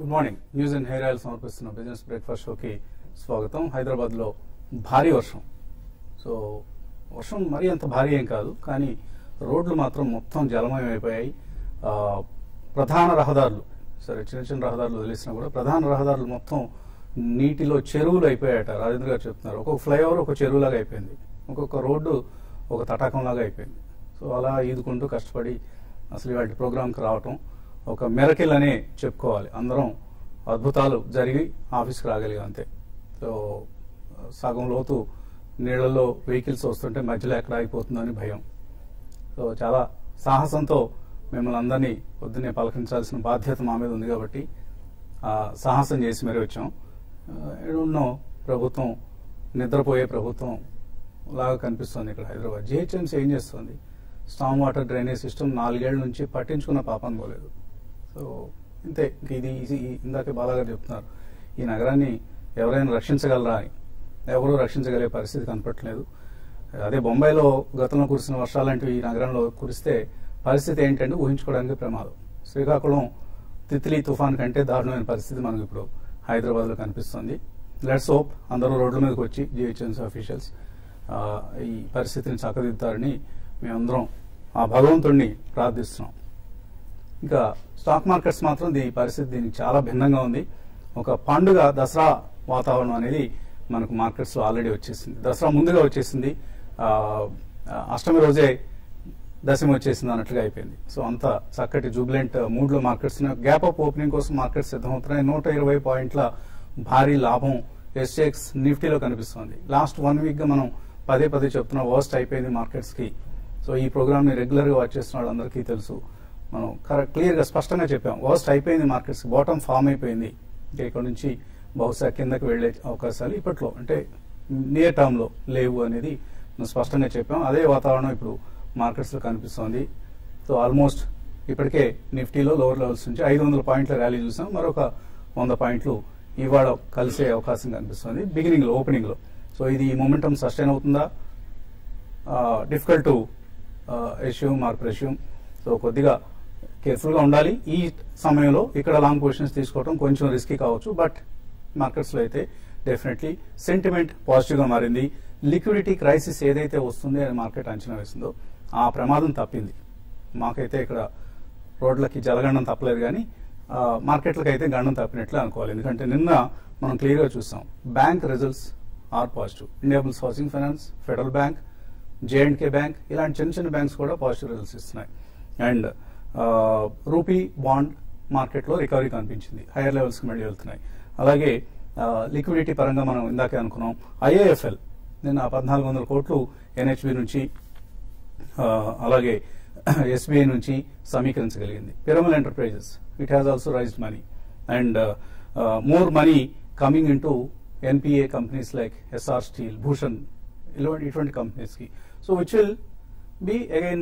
Good morning news and hair oil సమర్పిస్తున్న business breakfast షోకి స్వాగతం హైదరాబాద్ లో భారీ వర్షం సో వర్షం మరీ అంత భారీ ఏం కాదు కానీ రోడ్లు మాత్రం మొత్తం జలమయం అయిపోయాయి ఆ, ప్రధాన రహదారులు సరే చిన్న చిన్న రహదారులు వదిలేసినా కూడా ప్రధాన రహదారులు మొత్తం నీటిలో చెరువులు అయిపోయాయట రాజేంద్ర గారు చెప్తున్నారు ఒక్కొక్క ఫ్లైఓవర్ ఒక చెరువులాగా అయిపోయింది ఒక్కొక్క రోడ్డు ఒక తటాకంలాగా అయిపోయింది సో అలా ఈదుకుంటూ కష్టపడి అసలు ఇవాటి ప్రోగ్రాంకి రావటం ఒక మెరకిల్ అనే చెప్పుకోవాలి అందరం అద్భుతాలు జరిగి ఆఫీస్కి రాగలిగాం అంతే సో సగం లోతు నీళ్ళలో వెహికల్స్ వస్తుంటే మధ్యలో ఎక్కడ ఆగిపోతుందని భయం సో చాలా సాహసంతో మిమ్మల్ని అందరినీ పొద్దున్నే పలకరించాల్సిన బాధ్యత మా మీద ఉంది కాబట్టి ఆ సాహసం చేసి మరీ వచ్చాం ఎన్నో ప్రభుత్వం నిద్రపోయే ప్రభుత్వం లాగా కనిపిస్తుంది ఇక్కడ హైదరాబాద్ జిహెచ్ఎంసీ ఏం చేస్తుంది స్టామ్ వాటర్ డ్రైనేజ్ సిస్టమ్ నాలుగేళ్ల నుంచి పట్టించుకున్న పాపం పోలేదు సో ఇంతే ఇంక ఇది ఇది ఇందాకే బాలాగారు చెప్తున్నారు ఈ నగరాన్ని ఎవరైనా రక్షించగలరా అని ఎవరూ రక్షించగలిగే పరిస్థితి కనపట్లేదు అదే బొంబాయిలో గతంలో కురిసిన వర్షాలు లాంటివి ఈ నగరంలో కురిస్తే పరిస్థితి ఏంటంటే ఊహించుకోవడానికి ప్రమాదం శ్రీకాకుళం తిత్లీ తుఫాన్ కంటే దారుణమైన పరిస్థితి మనకు ఇప్పుడు హైదరాబాద్ లో కనిపిస్తుంది లెట్స్ హోప్ అందరూ రోడ్ల మీదకి వచ్చి జిహెచ్ఎంసీ అఫీషియల్స్ ఈ పరిస్థితిని చక్కదిద్దుతారని మేమందరం ఆ భగవంతుడిని ప్రార్థిస్తున్నాం ఇంకా స్టాక్ మార్కెట్స్ మాత్రం దీని పరిస్థితి దీనికి చాలా భిన్నంగా ఉంది ఒక పండుగ దసరా వాతావరణం అనేది మనకు మార్కెట్స్ లో ఆల్రెడీ వచ్చేసింది దసరా ముందుగా వచ్చేసింది ఆ, అష్టమి రోజే దశమి వచ్చేసింది అన్నట్లుగా అయిపోయింది సో అంత చక్కటి జూబ్లెంట్ మూడ్ లో మార్కెట్స్ గ్యాప్ అప్ ఓపెనింగ్ కోసం మార్కెట్స్ సిద్ధమవుతున్నాయి నూట ఇరవై పాయింట్ల భారీ లాభం ఎస్ఎక్స్ నిఫ్టీలో కనిపిస్తుంది లాస్ట్ వన్ వీక్ గా మనం పదే పదే చెప్తున్నా వర్స్ట్ అయిపోయింది మార్కెట్స్ కి సో ఈ ప్రోగ్రామ్ ని రెగ్యులర్ గా వాచ్ చేస్తున్న వాళ్ళందరికీ తెలుసు మనం కరెక్ట్ క్లియర్ గా స్పష్టంగా చెప్పాం వర్స్ట్ అయిపోయింది మార్కెట్స్ బాటమ్ ఫామ్ అయిపోయింది ఇంకా ఇక్కడ నుంచి బహుశా కిందకి వెళ్లే అవకాశాలు ఇప్పట్లో అంటే నియర్ టర్మ్ లో లేవు అనేది మనం స్పష్టంగా చెప్పాం అదే వాతావరణం ఇప్పుడు మార్కెట్స్ లో కనిపిస్తోంది సో ఆల్మోస్ట్ ఇప్పటికే నిఫ్టీలో లోవర్ లెవెల్స్ నుంచి ఐదు వందల పాయింట్ల ర్యాలీ చూసాం మరొక వంద పాయింట్లు ఇవాళ కలిసే అవకాశం కనిపిస్తుంది బిగినింగ్ లో ఓపెనింగ్ లో సో ఇది మొమెంటం సస్టైన్ అవుతుందా difficult to assume or presume so కొద్దిగా కేర్ఫుల్ గా ఉండాలి ఈ సమయంలో ఇక్కడ లాంగ్ పొజిషన్స్ తీసుకోవడం కొంచెం రిస్కీ కావచ్చు బట్ మార్కెట్స్ లో అయితే డెఫినెట్లీ సెంటిమెంట్ పాజిటివ్ గా మారింది లిక్విడిటీ క్రైసిస్ ఏదైతే వస్తుంది అని మార్కెట్ అంచనా వేసిందో ఆ ప్రమాదం తప్పింది మాకైతే ఇక్కడ రోడ్లకి జలగండం తప్పలేదు కానీ ఆ, మార్కెట్లకు అయితే గండం తప్పినట్లు అనుకోవాలి ఎందుకంటే నిన్న మనం క్లియర్ గా చూసాం bank results are positive Indiabulls housing finance federal bank J and K bank ఇలాంటి చిన్న చిన్న బ్యాంక్స్ కూడా పాజిటివ్ రిజల్ట్స్ ఇస్తున్నాయి అండ్ రూపీ బాండ్ మార్కెట్ లో రికవరీ కనిపించింది హైయర్ లెవెల్స్ కి మళ్ళీ వెళ్తున్నాయి అలాగే లిక్విడిటీ పరంగా మనం ఇందాకే అనుకున్నాం ఐఏఎఫ్ఎల్ నిన్న పద్నాలుగు వందల కోట్లు ఎన్హెచ్బి నుంచి ఆ, అలాగే ఎస్బీఐ నుంచి సమీకరించగలిగింది Piramal enterprises it has also raised money and more money coming in to NPA companies like Essar steel Bhushan ఇలాంటి ఇటువంటి కంపెనీస్ కి so which will be again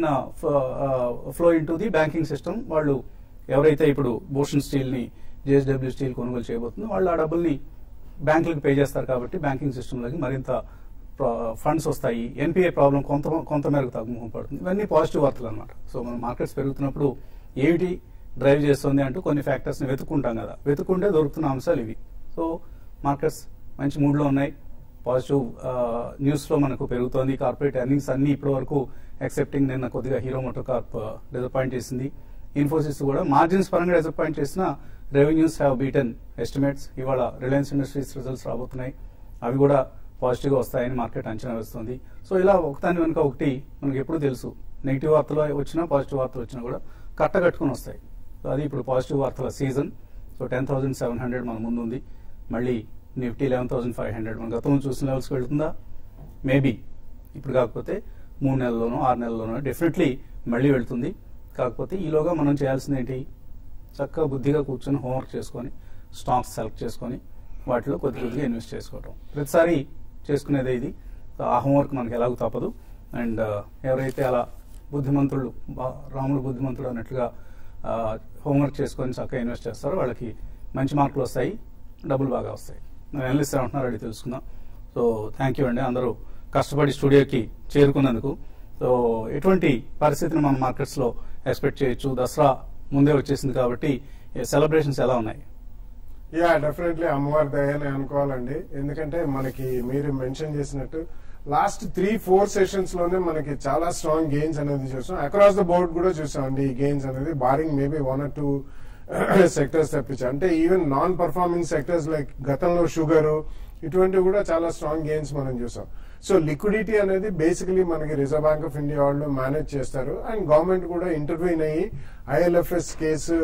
flow in to the banking system వాళ్ళు ఎవరైతే ఇప్పుడు భూషణ్ స్టీల్ ని జేఎస్డబ్ల్యూ స్టీల్ కొనుగోలు చేయబోతుందో వాళ్ళు ఆ డబ్బుల్ని బ్యాంకులకు పే చేస్తారు కాబట్టి బ్యాంకింగ్ సిస్టంలోకి మరింత ఫండ్స్ వస్తాయి ఎన్పిఏ ప్రాబ్లం కొంత కొంత మేరకు తగ్గుముఖం పడుతుంది ఇవన్నీ పాజిటివ్ వార్తలు అనమాట సో మనం మార్కెట్స్ పెరుగుతున్నప్పుడు ఏమిటి డ్రైవ్ చేస్తుంది అంటూ కొన్ని ఫ్యాక్టర్స్ ని వెతుక్కుంటాం కదా వెతుక్కుంటే దొరుకుతున్న అంశాలు ఇవి సో మార్కెట్స్ మంచి మూడ్ లో ఉన్నాయి పాజిటివ్ న్యూస్ లో మనకు పెరుగుతోంది కార్పొరేట్ ఎర్నింగ్స్ అన్ని ఇప్పటి వరకు ఎక్సెప్టింగ్ నిన్న కొద్దిగా హీరో మోటార్ కార్ప్ డిసప్పాయింట్ చేసింది ఇన్ఫోసిస్ కూడా మార్జిన్స్ పరంగా డిసప్పాయింట్ చేసిన రెవెన్యూస్ హ్యావ్ బీటన్ ఎస్టిమేట్స్ ఇవాళ రిలయన్స్ ఇండస్ట్రీస్ రిజల్ట్స్ రాబోతున్నాయి అవి కూడా పాజిటివ్ గా వస్తాయని మార్కెట్ అంచనా వేస్తుంది సో ఇలా ఒకదాని వెనుక ఒకటి మనకి ఎప్పుడు తెలుసు నెగిటివ్ వార్తలు వచ్చినా పాజిటివ్ వార్తలు వచ్చినా కూడా కట్టగట్టుకుని వస్తాయి సో అది ఇప్పుడు పాజిటివ్ వార్తల season so ten thousand seven hundred మన ముందు ఉంది మళ్ళీ Nifty eleven thousand five hundred మన గతంలో చూసిన లెవెల్స్కి వెళ్తుందా మేబీ ఇప్పుడు కాకపోతే మూడు నెలల్లోనో ఆరు నెలల్లోనో డెఫినెట్లీ మళ్ళీ వెళ్తుంది కాకపోతే ఈలోగా మనం చేయాల్సింది ఏంటి చక్కగా బుద్ధిగా కూర్చొని హోంవర్క్ చేసుకొని స్టాక్స్ సెలెక్ట్ చేసుకొని వాటిలో కొద్ది కొద్దిగా ఇన్వెస్ట్ చేసుకోవటం ప్రతిసారి చేసుకునేదే ఇది ఆ హోంవర్క్ మనకి ఎలాగో తప్పదు అండ్ ఎవరైతే అలా బుద్ధిమంతులు బా- రాముడు బుద్ధిమంతుడు అన్నట్లుగా హోంవర్క్ చేసుకొని చక్కగా ఇన్వెస్ట్ చేస్తారో వాళ్ళకి మంచి మార్కులు వస్తాయి డబ్బులు బాగా వస్తాయి నేను ఎనలిస్ట్ అంటున్నారు అడిగి తెలుసుకుందాం సో థ్యాంక్ యూ అండి అందరూ కష్టపడి స్టూడియోకి చేరుకున్నందుకు సో ఎటువంటి పరిస్థితిని మనం మార్కెట్స్ లో ఎక్స్పెక్ట్ చేయొచ్చు దసరా ముందే వచ్చేసింది కాబట్టి సెలబ్రేషన్స్ ఎలా ఉన్నాయి యా డెఫినెట్లీ అమ్మవారి దయని అనుకోవాలండి ఎందుకంటే మనకి మీరు మెన్షన్ చేసినట్టు లాస్ట్ త్రీ ఫోర్ సెషన్స్ లోనే మనకి చాలా స్ట్రాంగ్ గెయిన్స్ అనేది చూసాం అక్రాస్ ద బోర్డ్ కూడా చూసాం అండి ఈ గెయిన్స్ అనేది barring maybe one or two sectors తప్పించి అంటే even non performing sectors like గతంలో షుగర్ ఇటువంటివి కూడా చాలా స్ట్రాంగ్ గెయిన్స్ మనం చూసాం సో లిక్విడిటీ అనేది బేసికలీ మనకి రిజర్వ్ బ్యాంక్ ఆఫ్ ఇండియా వాళ్ళు మేనేజ్ చేస్తారు అండ్ గవర్నమెంట్ కూడా ఇంటర్వ్యూన్ అయ్యి ఐఎల్ఎఫ్ఎస్ కేసు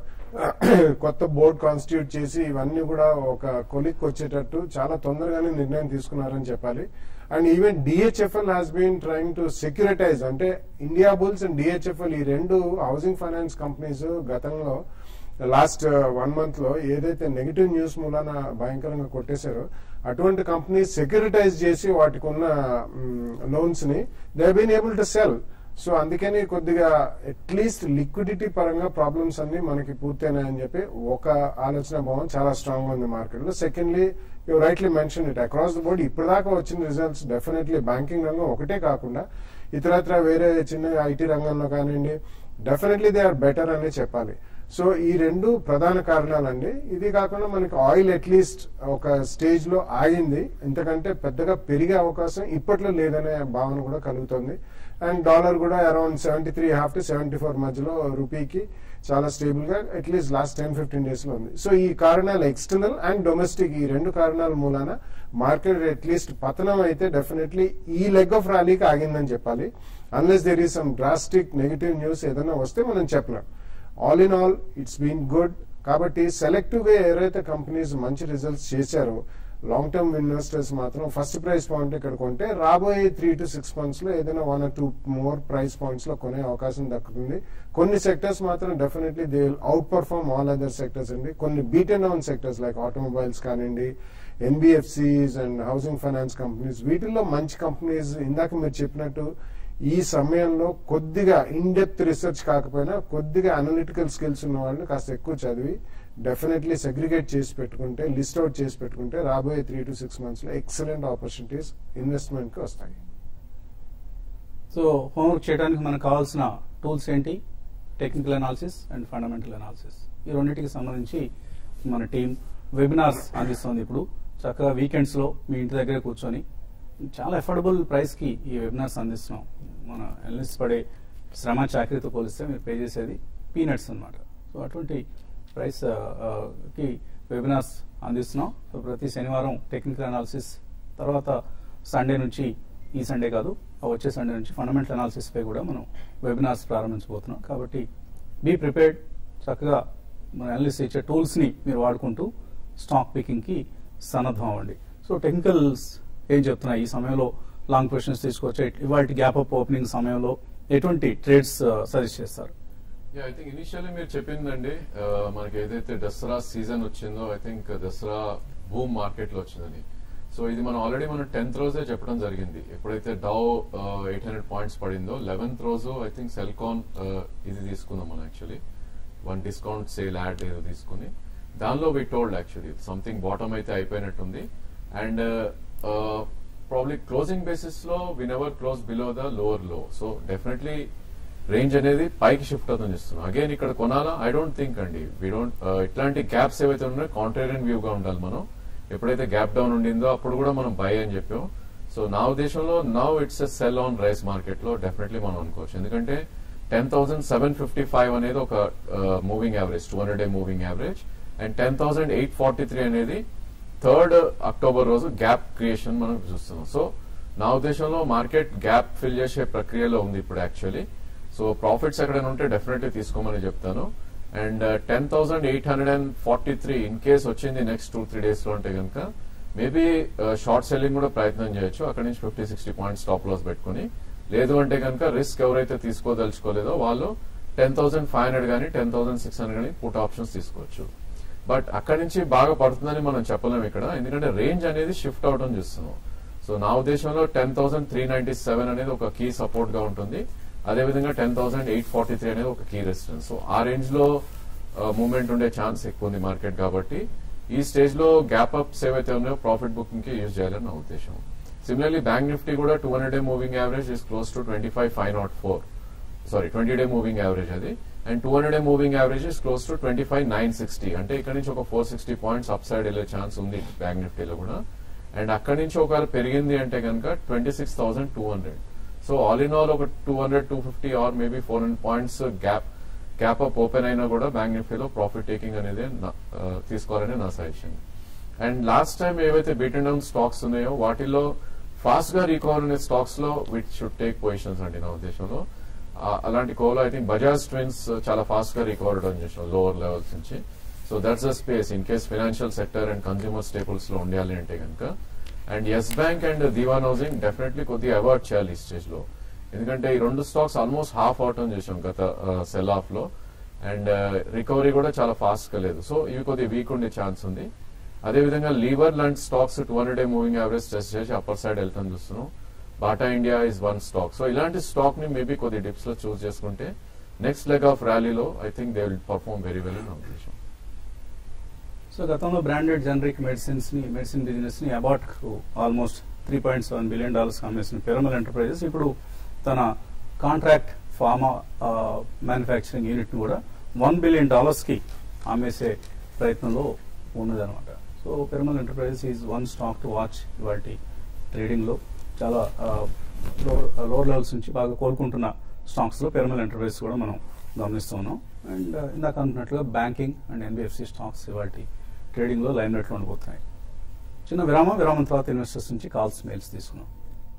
కొత్త బోర్డ్ కాన్స్టిట్యూట్ చేసి ఇవన్నీ కూడా ఒక కొలిక్ వచ్చేటట్టు చాలా తొందరగానే నిర్ణయం తీసుకున్నారని చెప్పాలి and even DHFL has been trying to securitise అంటే ఇండియా బుల్స్ అండ్ డిహెచ్ఎఫ్ఎల్ ఈ రెండు హౌసింగ్ ఫైనాన్స్ కంపెనీస్ గతంలో లాస్ట్ వన్ మంత్ లో ఏదైతే నెగిటివ్ న్యూస్ మూలాన భయంకరంగా కొట్టేశారో అటువంటి కంపెనీస్ సెక్యూరిటైజ్ చేసి వాటికి ఉన్న లోన్స్ ని they been able to sell so అందుకని కొద్దిగా అట్లీస్ట్ లిక్విడిటీ పరంగా ప్రాబ్లమ్స్ అన్ని మనకి పూర్తయినాయని చెప్పి ఒక ఆలోచన భావం చాలా స్ట్రాంగ్ ఉంది మార్కెట్ లో secondly you rightly mention it across the board ఇప్పటిదాకా వచ్చిన రిజల్ట్స్ డెఫినెట్లీ బ్యాంకింగ్ రంగం ఒకటే కాకుండా ఇతరత్ర వేరే చిన్న ఐటీ రంగంలో కానివ్వండి డెఫినెట్లీ దే ఆర్ బెటర్ అనే చెప్పాలి సో ఈ రెండు ప్రధాన కారణాలండి ఇది కాకుండా మనకి ఆయిల్ అట్లీస్ట్ ఒక స్టేజ్ లో ఆగింది ఇంతకంటే పెద్దగా పెరిగే అవకాశం ఇప్పట్లో లేదనే భావన కూడా కలుగుతుంది అండ్ డాలర్ కూడా around seventy three half to seventy four మధ్యలో రూపీకి చాలా స్టేబుల్ గా at least last ten fifteen days లో ఉంది సో ఈ కారణాలు ఎక్స్టర్నల్ అండ్ డొమెస్టిక్ ఈ రెండు కారణాల మూలాన మార్కెట్ అట్లీస్ట్ పతనం అయితే డెఫినెట్లీ ఈ లెగ్ ఆఫ్ ర్యాలీకి ఆగిందని చెప్పాలి unless there is some drastic negative news ఏదైనా వస్తే మనం చెప్పలేం all in all it's been good కాబట్టి సెలెక్టివ్ గా ఎవరైతే కంపెనీస్ మంచి రిజల్ట్స్ చేశారో లాంగ్ టర్మ్ ఇన్వెస్టర్స్ మాత్రం ఫస్ట్ ప్రైస్ పాయింట్ ఇక్కడ కొంటే రాబోయే త్రీ టు సిక్స్ మంత్స్ లో ఏదైనా one or two more price points లో కొనే అవకాశం దక్కుతుంది కొన్ని సెక్టర్స్ మాత్రం definitely they will outperform all other sectors అండి కొన్ని beat and down sectors like automobiles కానివ్వండి NBFCs and housing finance companies వీటిల్లో మంచి కంపెనీస్ ఇందాక మీరు చెప్పినట్టు ఈ సమయంలో కొద్దిగా ఇన్ డెప్త్ రీసెర్చ్ కాకపోయినా కొద్దిగా అనలిటికల్ స్కిల్స్ ఉన్న వాళ్ళు కాస్త ఎక్కువ చదివి డెఫినెట్లీ సెగ్రిగేట్ చేసి పెట్టుకుంటే లిస్ట్ అవుట్ చేసి పెట్టుకుంటే రాబోయే త్రీ టు సిక్స్ మంత్స్ లో ఎక్సలెంట్ ఆపర్చునిటీస్ ఇన్వెస్ట్మెంట్ కి వస్తాయి సో హోంవర్క్ చేయడానికి మనకు కావాల్సిన టూల్స్ ఏంటి technical analysis and fundamental analysis ఈ రెండింటికి సంబంధించి మన టీం వెబినార్స్ అందిస్తుంది ఇప్పుడు చక్కగా వీకెండ్స్ లో మీ ఇంటి దగ్గర కూర్చొని చాలా అఫోర్డబుల్ ప్రైస్ కి ఈ వెబినార్స్ అందిస్తున్నాం మన అనలిస్ట్ పడే శ్రమ చాకరీతో పోలిస్తే మీరు పే చేసేది పీనట్స్ అన్నమాట సో అటువంటి ప్రైస్ కి వెబినార్స్ అందిస్తున్నాం సో ప్రతి శనివారం టెక్నికల్ అనాలిసిస్ తర్వాత సండే నుంచి ఈ సండే కాదు ఆ వచ్చే సండే నుంచి ఫండమెంటల్ అనాలిసిస్ పై కూడా మనం వెబినార్స్ ప్రారంభించబోతున్నాం కాబట్టి బీ ప్రిపేర్డ్ చక్కగా మన అనలిస్ట్ ఇచ్చే టూల్స్ ని మీరు వాడుకుంటూ స్టాక్ పికింగ్ కి సన్నద్ధం అవ్వండి సో టెక్నికల్స్ ఏం చెప్తున్నాయి ఈ సమయంలో లాంగ్ క్వశ్చన్స్ తీసుకొచ్చే ఇవాళ గ్యాప్ అప్ ఓపెనింగ్ సమయంలో ఎటువంటి ట్రేడ్స్ సజెస్ట్ చేస్తారు ఐ థింక్ ఇనిషియల్లీ మీరు చెప్పిందండి ఆ, మనకి ఏదైతే దసరా సీజన్ వచ్చిందో I think Dasara boom market లో వచ్చిందని సో ఇది మనం ఆల్రెడీ మనం టెన్త్ రోజే చెప్పడం జరిగింది ఎప్పుడైతే డౌ ఎయిట్ హండ్రెడ్ పాయింట్స్ పడిందో లెవెన్త్ రోజు ఐ థింక్ సెల్కాన్ ఇది తీసుకుందాం మనం actually one discount sale ad ఏదో తీసుకుని దానిలో we told actually something bottom అయితే అయిపోయినట్టుంది అండ్ ప్రాబ్లీ క్లోజింగ్ బేసిస్ లో we never close below the lower low so definitely range అనేది పైకి షిఫ్ట్ అవుతుంది చూస్తున్నాం అగైన్ ఇక్కడ కొనాలా ఐ డోంట్ థింక్ అండి వి డోంట్ ఇట్లాంటి గ్యాప్స్ ఏవైతే ఉన్నాయో కాంట్రేరియన్ వ్యూ గా ఉండాలి మనం ఎప్పుడైతే గ్యాప్ డౌన్ ఉండిందో అప్పుడు కూడా మనం బై అని చెప్పాం సో నా ఉద్దేశంలో now it's a sell on rise market లో డెఫినెట్లీ మనం అనుకోవచ్చు ఎందుకంటే ten thousand seven fifty five అనేది ఒక moving average two hundred day moving average and ten thousand eight forty three అనేది థర్డ్ అక్టోబర్ రోజు గ్యాప్ క్రియేషన్ మనం చూస్తున్నాం సో నా ఉద్దేశంలో మార్కెట్ గ్యాప్ ఫిల్ చేసే ప్రక్రియలో ఉంది ఇప్పుడు యాక్చువల్లీ సో ప్రాఫిట్స్ ఎక్కడైనా ఉంటే డెఫినెట్లీ తీసుకోమని చెప్తాను and ten thousand eight hundred and forty three in case వచ్చింది నెక్స్ట్ టూ త్రీ డేస్ లో ఉంటే కనుక మేబీ షార్ట్ సెల్లింగ్ కూడా ప్రయత్నం చేయొచ్చు అక్కడ నుంచి fifty sixty points stop loss పెట్టుకుని లేదు అంటే కనుక రిస్క్ ఎవరైతే తీసుకోదలుచుకోలేదో వాళ్ళు టెన్ థౌసండ్ ఫైవ్ హండ్రెడ్ కానీ టెన్ థౌసండ్ సిక్స్ హండ్రెడ్ కానీ పుట్ ఆప్షన్స్ తీసుకోవచ్చు బట్ అక్కడి నుంచి బాగా పడుతుందని మనం చెప్పలేము ఇక్కడ ఎందుకంటే రేంజ్ అనేది షిఫ్ట్ అవడం చూస్తున్నాం సో నా ఉద్దేశంలో ten thousand three ninety seven అనేది ఒక కీ సపోర్ట్ గా ఉంటుంది అదేవిధంగా ten thousand eight forty three అనేది ఒక కీ రెసిస్టెన్స్ సో ఆ రేంజ్ లో మూవ్మెంట్ ఉండే ఛాన్స్ ఎక్కువ ఉంది మార్కెట్ కాబట్టి ఈ స్టేజ్ లో గ్యాప్ అప్స్ ఏవైతే ఉన్నాయో ప్రాఫిట్ బుకింగ్ కి యూజ్ చేయాలని నా ఉద్దేశం సిమిలర్లీ బ్యాంక్ నిఫ్టీ కూడా two hundred day moving average is close to twenty five five not four sorry twenty day moving average అది and two hundred day moving average is close to twenty five nine sixty అంటే ఇక్కడ నుంచి ఒక four sixty points upside వెళ్ళే chance ఉంది bank నిఫ్టీలో కూడా and అక్కడి నుంచి ఒకవేళ పెరిగింది అంటే కనుక twenty six thousand two hundred so all in all ఒక two hundred two fifty or maybe four hundred points gap gap up open అయినా కూడా బ్యాంక్ నిఫ్టీలో ప్రాఫిట్ టేకింగ్ అనేది నా- ఆ, తీసుకోవాలని నా సజెషన్ అండ్ లాస్ట్ టైం ఏవైతే బీటన్ డౌన్ స్టాక్స్ ఉన్నాయో వాటిలో ఫాస్ట్ గా రికవర్ అనే స్టాక్స్ లో విచ్ షుడ్ టేక్ పొజిషన్స్ అండి నా ఉద్దేశంలో ఆ, అలాంటి కోలో ఐ థింక్ బజాజ్ ట్విన్స్ చాలా ఫాస్ట్ గా రికవర్ అవడం చేసాం లోవర్ లెవెల్స్ నుంచి so that's a space in case financial sector and consumer staples లో ఉండాలి అంటే కనుక and Yes bank and Dewan housing definitely కొద్దిగా అవాయిడ్ చేయాలి ఈ స్టేజ్ లో ఎందుకంటే ఈ రెండు స్టాక్స్ ఆల్మోస్ట్ హాఫ్ అవటం చేసాం గత సెల్ ఆఫ్ లో అండ్ రికవరీ కూడా చాలా ఫాస్ట్ గా లేదు సో ఇవి కొద్దిగా వీక్ ఉండే ఛాన్స్ ఉంది అదేవిధంగా లీవర్ లాంటి stocks two hundred day moving average test చేసి అప్పర్ సైడ్ వెళ్తాం చూస్తున్నాం Bata India is one stock so ఇలాంటి స్టాక్ ని మేబీ కొద్ది డిప్స్ లో చూస్ చేసుకుంటే నెక్స్ట్ లెగ్ ఆఫ్ ర్యాలీలో I think they will perform very well in ఉద్దేశం సో గతంలో బ్రాండెడ్ జనరిక్ మెడిసిన్స్ ని మెడిసిన్ బిజినెస్ ని about almost three point seven billion dollars అమ్మేసిన పిరమల్ ఎంటర్ప్రైజెస్ ఇప్పుడు తన కాంట్రాక్ట్ ఫార్మా మ్యానుఫ్యాక్చరింగ్ యూనిట్ ని కూడా వన్ బిలియన్ డాలర్స్ కి అమ్మేసే ప్రయత్నంలో ఉన్నదన్నమాట so Piramal Enterprises is one stock to watch ఇవాటి ట్రేడింగ్ లో చాలా లోవర్ లెవెల్స్ నుంచి బాగా కోలుకుంటున్న స్టాక్స్ లో పిరమల్ ఎంటర్ప్రైజెస్ కూడా మనం గమనిస్తూ ఉన్నాం అండ్ ఇందాక అనుకున్నట్లుగా బ్యాంకింగ్ అండ్ ఎన్బిఎఫ్సి స్టాక్స్ ఇవాటి ట్రేడింగ్ లో లైన్ రేట్లో ఉండబోతున్నాయి చిన్న విరామం విరామం తర్వాత ఇన్వెస్టర్స్ నుంచి కాల్స్ మెయిల్స్ తీసుకున్నాం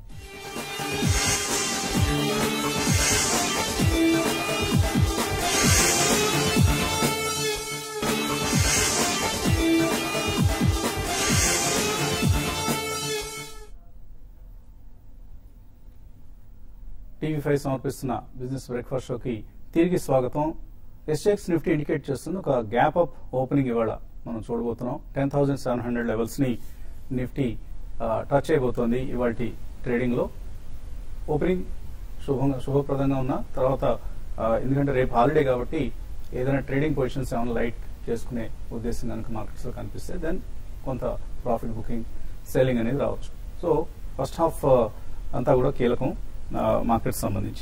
టీవీ ఫైవ్ సమర్పిస్తున్న బిజినెస్ బ్రేక్ఫాస్ట్ షోకి తిరిగి స్వాగతం ఎస్ఎక్స్ నిఫ్టీ ఇండికేట్ చేస్తుంది ఒక గ్యాప్ అప్ ఓపెనింగ్ ఇవాళ మనం చూడబోతున్నాం ten thousand seven hundred levels ని నిఫ్టీ టచ్ అయిపోతుంది ఇవాళ ట్రేడింగ్ లో ఓపెనింగ్ శుభంగా శుభప్రదంగా ఉన్న తర్వాత ఆ, ఎందుకంటే రేపు హాలిడే కాబట్టి ఏదైనా ట్రేడింగ్ పొజిషన్స్ ఏమైనా లైట్ చేసుకునే ఉద్దేశం కనుక మార్కెట్స్ లో కనిపిస్తే దెన్ కొంత ప్రాఫిట్ బుకింగ్ సెల్లింగ్ అనేది రావచ్చు సో ఫస్ట్ హాఫ్ అంతా కూడా కీలకం మార్కెట్ సంబంధించి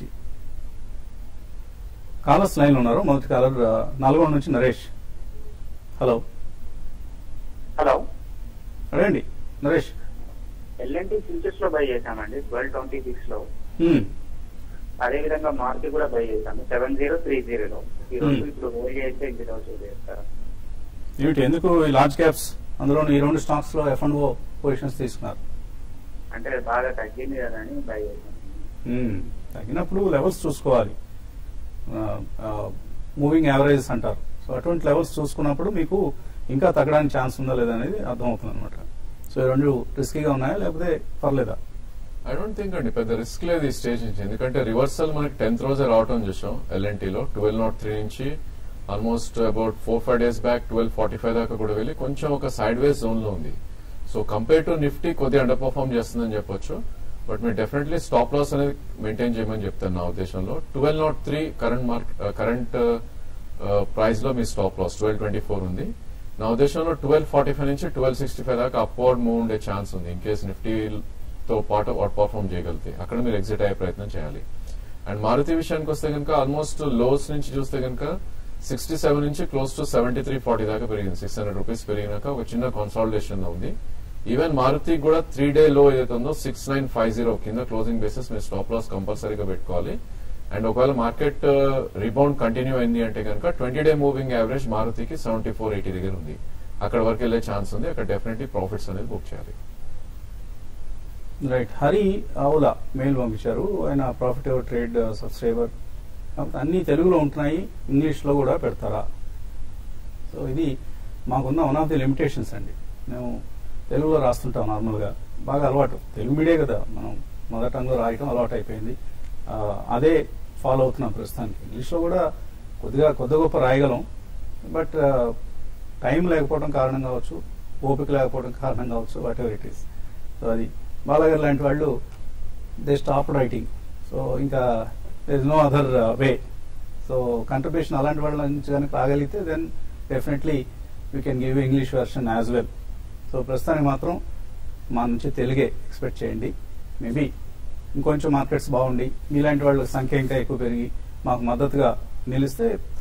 కాలర్స్ లైన్ ఉన్నారు మొదటి కాలర్ ఆ, నల్గొండ నుంచి నరేష్ హలో హలో అడగండి నరేష్ ఎల్ఎన్టీ ఫ్యూచర్స్ లో బై చేశామండి ట్వెల్వ్ ట్వంటీ సిక్స్ లో హ్మ్. అదే విధంగా మారుతి కూడా బై చేశాము సెవెన్ జీరో త్రీ జీరోలో ఈ రోజు Hmm. ఇప్పుడు హోల్డ్ చేస్తే ఇంటి రోజు చేస్తారు ఏమిటి ఎందుకు ఈ లార్జ్ క్యాప్స్ అందులో ఈ రెండు స్టాక్స్ లో ఎఫ్ అండ్ ఓ పొజిషన్స్ తీసుకున్నారు అంటే బాగా తగ్గింది కదా అని బై చేశాను మ్మ్. తగినప్పుడు లెవెల్స్ చూసుకోవాలి మూవింగ్ యావరేజెస్ అంటారు సో అటువంటి లెవెల్స్ చూసుకున్నప్పుడు మీకు ఇంకా తగ్గడానికి ఛాన్స్ ఉందా లేదా అనేది అర్థమవుతుంది అనమాట సో ఈ రెండు రిస్కీగా ఉన్నాయా లేకపోతే పర్లేదా ఐ డోంట్ థింక్ అండి పెద్ద రిస్క్ లేదు ఈ స్టేజ్ నుంచి ఎందుకంటే రివర్సల్ మనకి టెన్త్ రోజే రావటం చూసాం ఎల్ఎన్టీ లో ట్వెల్వ్ నాట్ త్రీ నుంచి almost about four five days back twelve forty five దాకా కూడా వెళ్ళి కొంచెం ఒక సైడ్ వేస్ జోన్ లో ఉంది సో కంపేర్ టు నిఫ్టీ కొద్దిగా అండర్ పర్ఫార్మ్ చేస్తుందని చెప్పొచ్చు బట్ మీరు డెఫినెట్లీ స్టాప్ లాస్ అనేది మెయింటైన్ చేయమని చెప్తాను నా ఉద్దేశంలో twelve naught three current mark current price లో మీ stop loss twelve twenty four ఉంది నా ఉద్దేశంలో ట్వెల్వ్ ఫార్టీ ఫైవ్ నుంచి ట్వెల్వ్ సిక్స్టీ ఫైవ్ దాకా అప్వర్డ్ మూవ్ ఉండే ఛాన్స్ ఉంది ఇన్ కేస్ నిఫ్టీతో పాటు అవుట్ పర్ఫార్మ్ చేయగలిగితే అక్కడ మీరు ఎగ్జిట్ అయ్యే ప్రయత్నం చేయాలి అండ్ మారుతి విషయానికి వస్తే కనుక ఆల్మోస్ట్ లోస్ నుంచి చూస్తే కనుక సిక్స్టీ సెవెన్ నుంచి close to seventy three forty దాకా పెరిగింది సిక్స్ హండ్రెడ్ రూపీస్ పెరిగినాక ఒక చిన్న కన్సాలిడేషన్ లో ఉంది ఈవెన్ మారుతి కూడా త్రీ డే లో ఏదైతే ఉందో సిక్స్ నైన్ ఫైవ్ జీరో కింద క్లోజింగ్ బేసిస్ మీరు స్టాప్ లాస్ కంపల్సరీగా పెట్టుకోవాలి అండ్ ఒకవేళ మార్కెట్ రిబౌండ్ కంటిన్యూ అయింది అంటే కనుక ట్వంటీ డే మూవింగ్ యావరేజ్ మారుతికి సెవెంటీ ఫోర్ ఎయిటీ దగ్గర ఉంది అక్కడ వరకు వెళ్ళే ఛాన్స్ ఉంది అక్కడ డెఫినెట్లీ ప్రాఫిట్స్ అనేది బుక్ చేయాలి రైట్ హరి ఆవుల మెయిల్ పంపించారు ఆయన ప్రాఫిట్ ఎవర్ ట్రేడ్ సబ్స్క్రైబర్ కాబట్టి అన్ని తెలుగులో ఉంటున్నాయి ఇంగ్లీష్ లో కూడా పెడతారా సో ఇది మాకున్న వన్ ఆఫ్ ది లిమిటేషన్స్ అండి మేము తెలుగులో రాస్తుంటాం నార్మల్గా బాగా అలవాటు తెలుగు మీడియా కదా మనం మదర్ టంగ్లో రాయటం అలవాటు అయిపోయింది ఆ, అదే ఫాలో అవుతున్నాం ప్రస్తుతానికి ఇంగ్లీష్లో కూడా కొద్దిగా కొద్ది గొప్ప రాయగలం బట్ టైం లేకపోవడం కారణం కావచ్చు ఓపిక లేకపోవడం కారణం కావచ్చు whatever it is so అది బాలగారు లాంటి వాళ్ళు దే స్టాప్ రైటింగ్ సో ఇంకా there is no other way so contribution అలాంటి వాళ్ళ నుంచి కనుక రాగలిగితే then definitely we can give English version as well so ప్రస్తుతానికి మాత్రం మా నుంచి తెలుగే ఎక్స్పెక్ట్ చేయండి మేబీ ఇంకొంచెం మార్కెట్స్ బాగుండి మీలాంటి వాళ్ళ సంఖ్య ఇంకా ఎక్కువ పెరిగి మాకు మద్దతుగా నిలిస్తే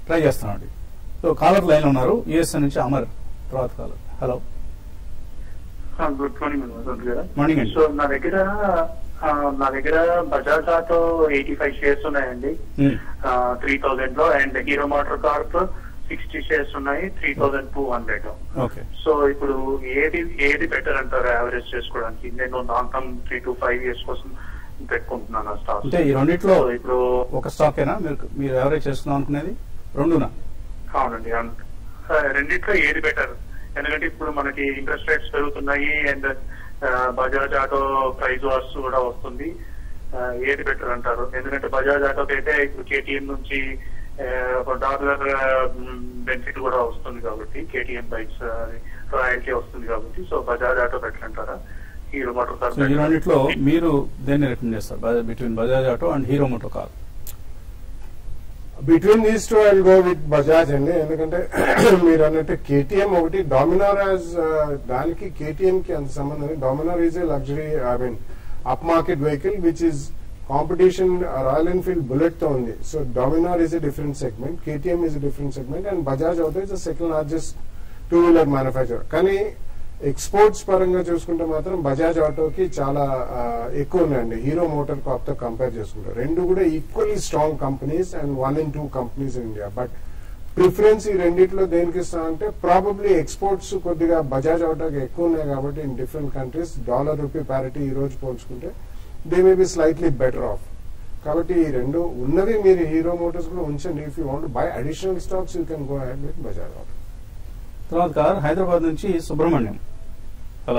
ట్రై చేస్తామండి సో కాలర్ లైన్ ఉన్నారు యుఎస్ఏ నుంచి అమర్ తర్వాత caller hello good morning Vasant garu morning అండి సో నా దగ్గర ఆ, నా దగ్గర Bajaj Auto eighty five shares ఉన్నాయండి మ్మ్. త్రీ థౌజండ్ లో and Hero MotoCorp sixty shares ఉన్నాయి three thousand two hundred okay so ఇప్పుడు ఏది ఏది బెటర్ అంటారు యావరేజ్ చేసుకోవడానికి నేను long term three to five years కోసం పెట్టుకుంటున్నాను ఆ స్టాక్ అంటే ఈ రెండిట్లో సో ఇప్పుడు ఒక స్టాకేనా మీరు మీరు ఎవరేజ్ చేసుకుందాం అనుకునేది రెండునా అవునండి అవును. ఆ, రెండిట్లో ఏది బెటర్ ఎందుకంటే ఇప్పుడు మనకి ఇంట్రెస్ట్ రేట్స్ పెరుగుతున్నాయి and Bajaj Auto price wars కూడా వస్తుంది ఆ, ఏది బెటర్ అంటారు ఎందుకంటే బజాజ్ ఆటోకి అయితే ఇప్పుడు కేటీఎం నుంచి ఆ, ఒక డాలర్ బెనిఫిట్ కూడా వస్తుంది కాబట్టి కేటీఎం బైక్స్ రాయల్టీ వస్తుంది కాబట్టి సో బజాజ్ ఆటో బెటర్ అంటారా హీరో మోటార్ కార్ సో ఈ రెండిట్లో మీరు దేన్ని రికమెండ్ చేస్తారు between Bajaj Auto and Hero MotoCorp between these two I go with Bajaj అండి ఎందుకంటే మీరు అన్నట్టు కేటీఎం ఒకటి డామినార్ యాజ్ దానికి కేటీఎం కి అంత సంబంధం లేదు Dominar is a luxury I mean upmarket vehicle which is competition Royal Enfield Bullet తో ఉంది so Dominar is a different segment KTM is a different segment and Bajaj అవుతే is second largest two wheeler manufacture కానీ exports పరంగా చూసుకుంటే మాత్రం బజాజ్ ఆటోకి చాలా ఆ, ఎక్కువ ఉన్నాయండి హీరో మోటార్ కాప్ తో కంపేర్ చేసుకుంటే రెండు కూడా equally strong companies and one in two companies in India but preference ఈ రెండిట్లో దేనికి ఇస్తా అంటే ప్రాబబ్లీ ఎక్స్పోర్ట్స్ కొద్దిగా బజాజ్ ఆటోకి ఎక్కువ ఉన్నాయి కాబట్టి in different countries dollar rupee parity ఈ రోజు పోల్చుకుంటే they may be slightly better off కాబట్టి ఈ రెండు ఉన్నవి మీరు హీరో మోటార్స్ కూడా ఉంచండి if you want buy additional stocks you can go head with Bajaj auto తర్వాత కార్ హైదరాబాద్ నుంచి సుబ్రహ్మణ్యం హలో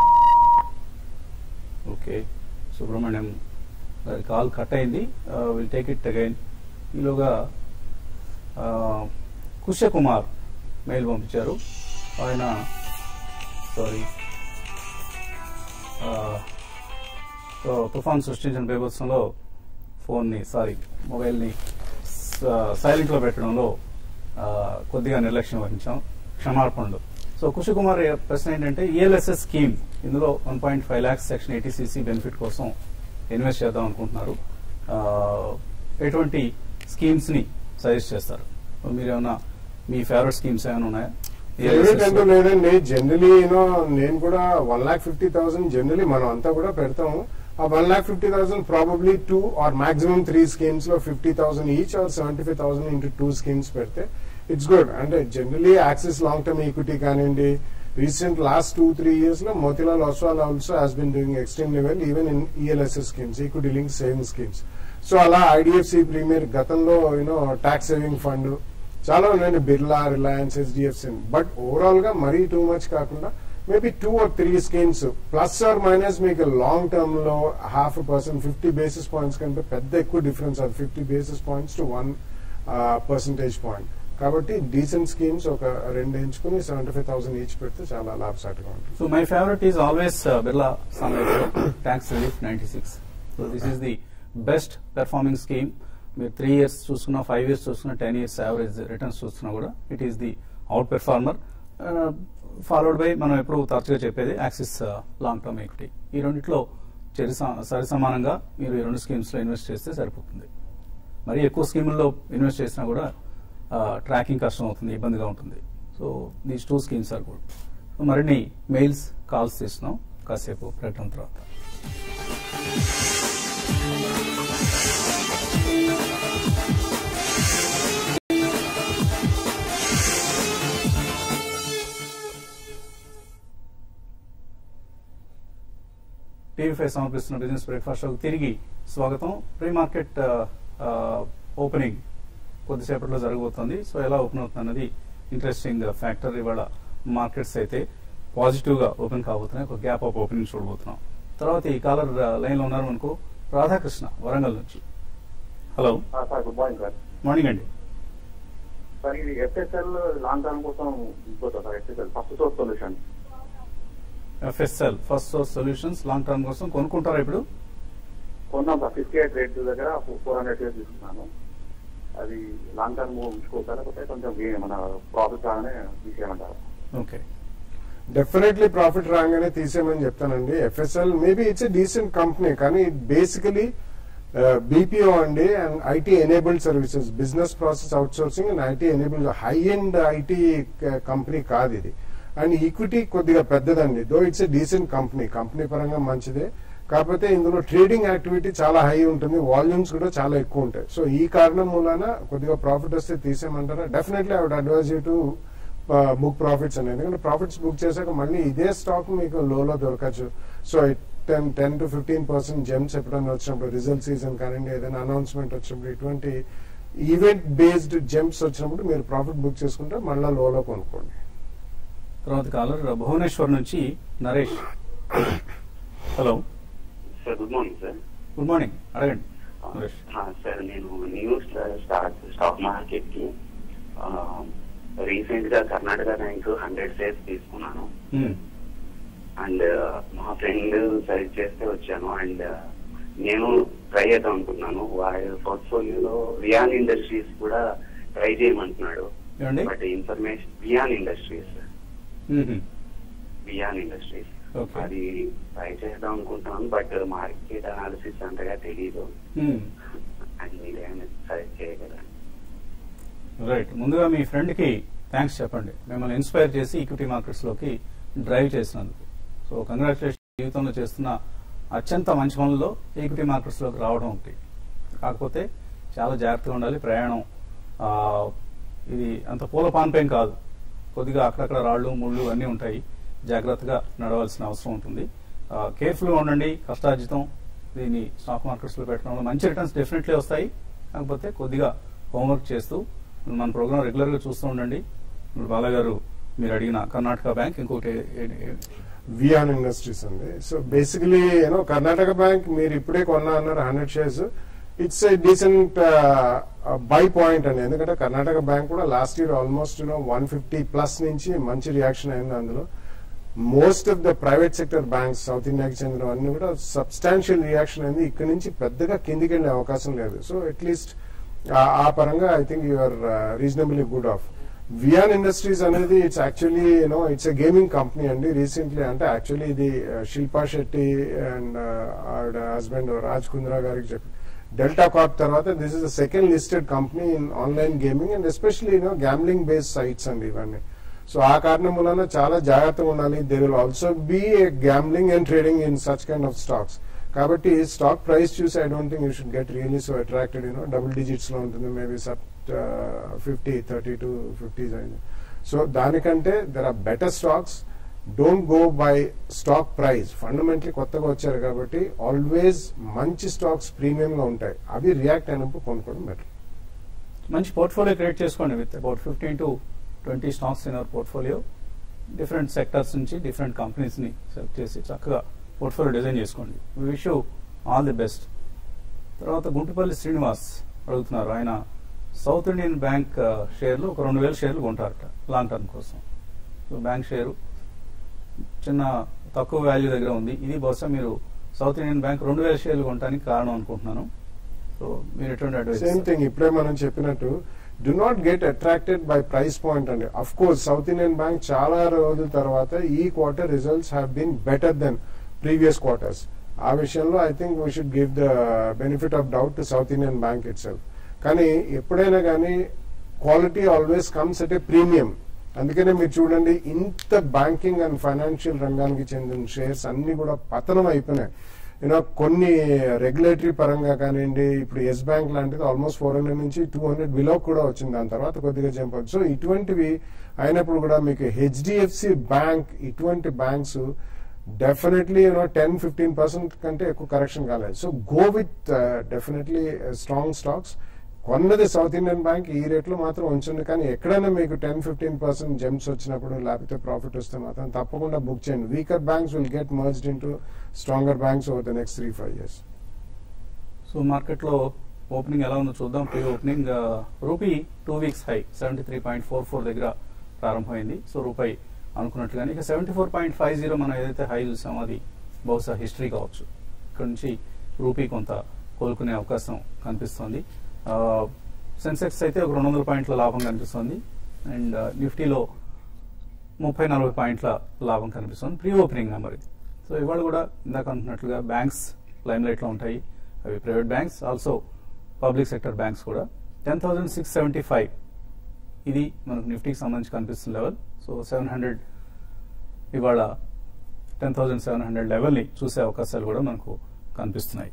ఓకే సుబ్రహ్మణ్యం గారి కాల్ కట్ అయింది విల్ టేక్ ఇట్ అగైన్ ఈలోగా ఆ, కుశకుమార్ మెయిల్ పంపించారు ఆయన సారీ సో తుఫాన్ సృష్టించిన బీభత్సంలో ఫోన్ని సారీ మొబైల్ని సైలెంట్లో పెట్టడంలో ఆ, కొద్దిగా నిర్లక్ష్యం వహించాం క్షమార్పణలు సో కుషికుమార్ ప్రశ్న ఏంటంటే ఈఎల్ఎస్ఎస్ స్కీమ్ ఇందులో one point five lakhs section eighty C C benefit కోసం ఇన్వెస్ట్ చేద్దాం అనుకుంటున్నారు ఆ, ఎటువంటి స్కీమ్స్ ని సజెస్ట్ చేస్తారు మీరు ఏమైనా మీ ఫేవరెట్ స్కీమ్స్ ఏమైనా ఉన్నాయా ఫేవరెట్ అంటూ లేదండి జనరలీ యూనో నేను కూడా one lakh fifty thousand generally మనం అంతా కూడా పెడతాము ఆ one lakh fifty thousand probably two or maximum three schemes లో fifty thousand each or seventy five thousand into two schemes పెడితే ఇట్స్ గుడ్ అంటే generally Axis long term equity కానివ్వండి recent last two three years లో Motilal Oswal also has been doing extremely well even in ELSS schemes equity link saving schemes so అలా IDFC premier గతంలో you know tax saving fund చాలా ఉన్నాయండి Birla Reliance HDFC but overall గా మరీ too much కాకుండా maybe two or three schemes plus or minus మీకు long term లో half percent fifty basis points కంటే పెద్ద ఎక్కువ డిఫరెన్స్ అది fifty basis points to one percentage point కాబట్టి డీసెంట్ స్కీమ్స్ ఒక రెండు ఎంచుకుని సెవెంటీ ఫైవ్ థౌసండ్ ఈచ్ పెడితే చాలా లాభసాటిగా ఉంటుంది so my favourite is always Birla Sunlife tax relief ninety six so this is the best performing scheme మీరు త్రీ ఇయర్స్ చూసుకున్నా ఫైవ్ ఇయర్స్ చూసుకున్నా టెన్ ఇయర్స్ యావరేజ్ రిటర్న్స్ చూసుకున్నా కూడా it is the outperformer followed by మనం ఎప్పుడు తరచుగా చెప్పేది axis long term equity ఈ రెండిట్లో చెరి సరి సమానంగా మీరు ఈ రెండు స్కీమ్స్ లో ఇన్వెస్ట్ చేస్తే సరిపోతుంది మరి ఎక్కువ స్కీముల్లో ఇన్వెస్ట్ చేసినా కూడా ట్రాకింగ్ కష్టం అవుతుంది ఇబ్బందిగా ఉంటుంది so these two schemes are good so మరిన్ని మెయిల్స్ కాల్స్ తీస్తున్నాం కాసేపు ప్రకటన తర్వాత టీవీ ఫైవ్ సమర్పిస్తున్న బిజినెస్ బ్రేక్ఫాస్ట్ షోకి తిరిగి స్వాగతం ప్రీ మార్కెట్ ఓపెనింగ్ కొద్దిసేపట్లో జరగబోతోంది సో ఎలా ఓపెన్ అవుతుంది అన్నది ఇంట్రెస్టింగ్ ఫ్యాక్టర్ ఇవాళ మార్కెట్స్ అయితే పాజిటివ్ గా ఓపెన్ కాబోతున్నాయి ఒక గ్యాప్ ఆఫ్ ఓపెనింగ్ చూడబోతున్నాం తర్వాత ఈ కాలర్ లైన్ లో ఉన్నారు మనకు రాధాకృష్ణ వరంగల్ నుంచి hello sir good morning sir morning అండి సార్ ఇది ఎఫ్ఎస్ఎల్ లాంగ్ టర్మ్ కోసం తీసుకొచ్చా sir FSL first source solution FSL first source solutions long term కోసం కొనుక్కుంటారా ఇప్పుడు కొన్నాం సార్ ఫిఫ్టీ ఎయిట్ రేట్ దగ్గర ఫోర్ హండ్రెడ్ షేర్స్ తీసుకున్నాను అది లాంగ్ టర్మ్ ఉంచుకోవచ్చా లేకపోతే కొంచెం గే- మన ప్రాఫిట్ రాగానే తీసేయమంటారు ఓకే డెఫినెట్లీ ప్రాఫిట్ రాగానే తీసేయమని చెప్తానండి FSL maybe it's a decent company కానీ బేసికలీ బీపీఓ అండి and IT enabled services business process outsourcing and IT enabled high end IT company కాదు ఇది అండ్ ఈక్విటీ కొద్దిగా పెద్దదండి though it's a decent company company పరంగా మంచిదే కాకపోతే ఇందులో ట్రేడింగ్ యాక్టివిటీ చాలా హై ఉంటుంది వాల్యూమ్స్ కూడా చాలా ఎక్కువ ఉంటాయి సో ఈ కారణం మూలాన కొద్దిగా ప్రాఫిట్ వస్తే తీసేయమంటారా definitely I would advise you to book profits అని ఎందుకంటే ప్రాఫిట్స్ బుక్ చేశాక మళ్ళీ ఇదే స్టాక్ మీకు లోలో దొరకచ్చు so ten ten to fifteen percent జెమ్స్ ఎప్పుడైనా వచ్చినప్పుడు రిజల్ట్ సీజన్ కానివ్వండి ఏదైనా అనౌన్స్మెంట్ వచ్చినప్పుడు ఇటువంటి ఈవెంట్ బేస్డ్ జెమ్స్ వచ్చినప్పుడు మీరు ప్రాఫిట్ బుక్ చేసుకుంటే మళ్ళీ లోలో కొనుక్కోండి తర్వాత కాలర్ భువనేశ్వర్ నుంచి Naresh hello sir good morning sir good morning అడగండి నరేష్ ఆ, సార్ నేను న్యూ స్టాక్ స్టాక్ మార్కెట్ కి రీసెంట్ గా కర్ణాటక బ్యాంక్ హండ్రెడ్ షేర్స్ తీసుకున్నాను మ్మ్. అండ్ మా ఫ్రెండ్ సజెస్ట్ చేస్తే వచ్చాను అండ్ నేను ట్రై చేద్దాం అనుకున్నాను వాడి పోర్ట్ఫోలియోలో వియాన్ ఇండస్ట్రీస్ కూడా ట్రై చేయమంటున్నాడు ఏమండి బట్ ఇన్ఫర్మేషన్ వియాన్ ఇండస్ట్రీస్ మ్మ్. Viaan Industries Okay. అది ట్రై చేద్దాం అనుకుంటున్నాను బట్ మార్కెట్ అనాలిసిస్ అంతగా తెలియదు మ్మ్. అండ్ మీరేమైనా సజెస్ట్ చేయగలరా రైట్ ముందుగా మీ ఫ్రెండ్ కి థ్యాంక్స్ చెప్పండి మిమ్మల్ని ఇన్స్పైర్ చేసి ఈక్విటీ మార్కెట్స్ లోకి డ్రైవ్ చేసినందుకు సో కంగ్రాచులేషన్ జీవితంలో చేస్తున్న అత్యంత మంచి పనుల్లో ఈక్విటీ మార్కెట్స్ లోకి రావడం ఒకటి కాకపోతే చాలా జాగ్రత్తగా ఉండాలి ప్రయాణం ఆ, ఇది అంత పూల పాన్పేం కాదు కొద్దిగా అక్కడక్కడ రాళ్ళు ముళ్ళు అన్నీ ఉంటాయి జాగ్రత్తగా నడవాల్సిన అవసరం ఉంటుంది కేర్ఫుల్గా ఉండండి కష్టార్జితం దీన్ని స్టాక్ మార్కెట్స్ లో పెట్టడం వల్ల మంచి రిటర్న్స్ డెఫినెట్లీ వస్తాయి కాకపోతే కొద్దిగా హోంవర్క్ చేస్తూ మన ప్రోగ్రామ్ రెగ్యులర్ గా చూస్తూ ఉండండి ఇప్పుడు బాలగారు మీరు అడిగిన కర్ణాటక బ్యాంక్ ఇంకోటి ఏ- ఏ- వియాన్ ఇండస్ట్రీస్ అండి so basically you know Karnataka Bank మీరు ఇప్పుడే కొన్నా అన్నారు hundred shares it's a decent buy point అండి ఎందుకంటే కర్ణాటక బ్యాంక్ కూడా last year almost you know one fifty plus నుంచి మంచి రియాక్షన్ అయింది అందులో most of the private sector banks south ఇండియాకి చెందిన అన్ని కూడా సబ్స్టాన్షియల్ రియాక్షన్ అయింది ఇక్కడ నుంచి పెద్దగా కిందికి వెళ్ళే అవకాశం లేదు సో అట్లీస్ట్ ఆ పరంగా I think you're reasonably good off Viaan Industries అనేది it's actually you know it's a gaming company అండి రీసెంట్లీ అంటే యాక్చువల్లీ ఇది uh, శిల్పా శెట్టి అండ్ ఆవిడ హస్బెండ్ రాజ్ కుంద్రా గారికి చెప్పి డెల్టా కార్ప్ తర్వాత this is the second listed company in online gaming and especially you know gambling based sites అండి ఇవన్నీ సో ఆ కారణం వలన చాలా జాగ్రత్తగా ఉండాలి they will also be a gambling and trading in such kind of stocks కాబట్టి స్టాక్ ప్రైస్ చూసి I don't think you should get really so attracted you know double digits లో ఉంటుంది maybe sub fifty thirty to fifties అయింది so దానికంటే there are better stocks don't go by stock price fundamentally కొత్తగా వచ్చారు కాబట్టి always మంచి stocks premium గా ఉంటాయి అవి రియాక్ట్ అయినప్పుడు కొనుక్కోవడం బెటర్ మంచి పోర్ట్ఫోలియో క్రియేట్ చేసుకోండి with about fifteen to twenty stocks in our portfolio different sectors నుంచి డిఫరెంట్ కంపెనీస్ ని సెలెక్ట్ చేసి చక్కగా పోర్ట్ఫోలియో డిజైన్ చేసుకోండి విష్ ఆల్ ది బెస్ట్ తర్వాత గుంటుపల్లి శ్రీనివాస్ అడుగుతున్నారు ఆయన సౌత్ ఇండియన్ బ్యాంక్ ఆ, షేర్లు ఒక రెండు వేల షేర్లు కొంటారట లాంగ్ టర్మ్ కోసం సో బ్యాంక్ షేరు చిన్న తక్కువ వాల్యూ దగ్గర ఉంది ఇది బహుశా మీరు సౌత్ ఇండియన్ బ్యాంక్ రెండు వేల షేర్లు కొనడానికి కారణం అనుకుంటున్నాను సో మీరు ఎటువంటి అడ్వైస్ సేమ్ థింగ్ ఇప్పుడే మనం చెప్పినట్టు do not get attracted by price point అండి of course South Indian Bank చాలా రోజుల తర్వాత ఈ quarter results have been better than previous quarters ఆ విషయంలో I think we should give the benefit of doubt to South Indian Bank itself కానీ ఎప్పుడైనా కానీ quality always comes at a premium అందుకనే మీరు చూడండి ఇంత బ్యాంకింగ్ అండ్ ఫైనాన్షియల్ రంగానికి చెందిన షేర్స్ అన్ని కూడా పతనం అయిపోయినాయి యూనో కొన్ని రెగ్యులేటరీ పరంగా కానివ్వండి ఇప్పుడు ఎస్ బ్యాంక్ లాంటిది ఆల్మోస్ట్ ఫోర్ హండ్రెడ్ నుంచి టూ హండ్రెడ్ బిలో కూడా వచ్చింది దాని తర్వాత కొద్దిగా జంప్ అవుతుంది సో ఇటువంటివి అయినప్పుడు కూడా మీకు హెచ్డిఎఫ్సి బ్యాంక్ ఇటువంటి banks definitely you know ten fifteen percent కంటే ఎక్కువ కరెక్షన్ కాలేదు so go with definitely strong stocks కొన్నది సౌత్ ఇండియన్ బ్యాంక్ ఈ రేట్లో మాత్రం ఉంచండి కానీ ఎక్కడైనా మీకు టెన్ ఫిఫ్టీన్ పర్సెంట్ జంప్స్ వచ్చినప్పుడు లేకపోతే ప్రాఫిట్ వస్తే మాత్రం తప్పకుండా బుక్ చేయండి weaker banks will get merged into stronger banks over the next three five years so మార్కెట్లో ఓపెనింగ్ ఎలా ఉందో చూద్దాం ప్రీ ఓపెనింగ్ ఆ, rupee two weeks high seventy three point four four దగ్గర ప్రారంభమైంది సో రూపాయి అనుకున్నట్లుగానే ఇక seventy four point five zero మనం ఏదైతే హై చూసామో అది బహుశా హిస్టరీ కావచ్చు ఇక్కడ నుంచి రూపీ కొంత కోలుకునే అవకాశం కనిపిస్తోంది ఆ, సెన్సెక్స్ అయితే ఒక రెండు వందల పాయింట్ల లాభం కనిపిస్తోంది అండ్ ఆ, నిఫ్టీలో ముప్పై నలభై పాయింట్ల లాభం కనిపిస్తుంది ప్రీ ఓపెనింగ్ నెంబర్ ఇది సో ఇవాళ కూడా ఇందాక అనుకున్నట్లుగా బ్యాంక్స్ లైమ్ లైట్ లో ఉంటాయి అవి private banks also public sector banks కూడా ten thousand six seventy five ఇది మనకు నిఫ్టీకి సంబంధించి కనిపిస్తున్న లెవెల్ సో సెవెన్ హండ్రెడ్ ఇవాళ టెన్ థౌసండ్ సెవెన్ హండ్రెడ్ లెవెల్ని చూసే అవకాశాలు కూడా మనకు కనిపిస్తున్నాయి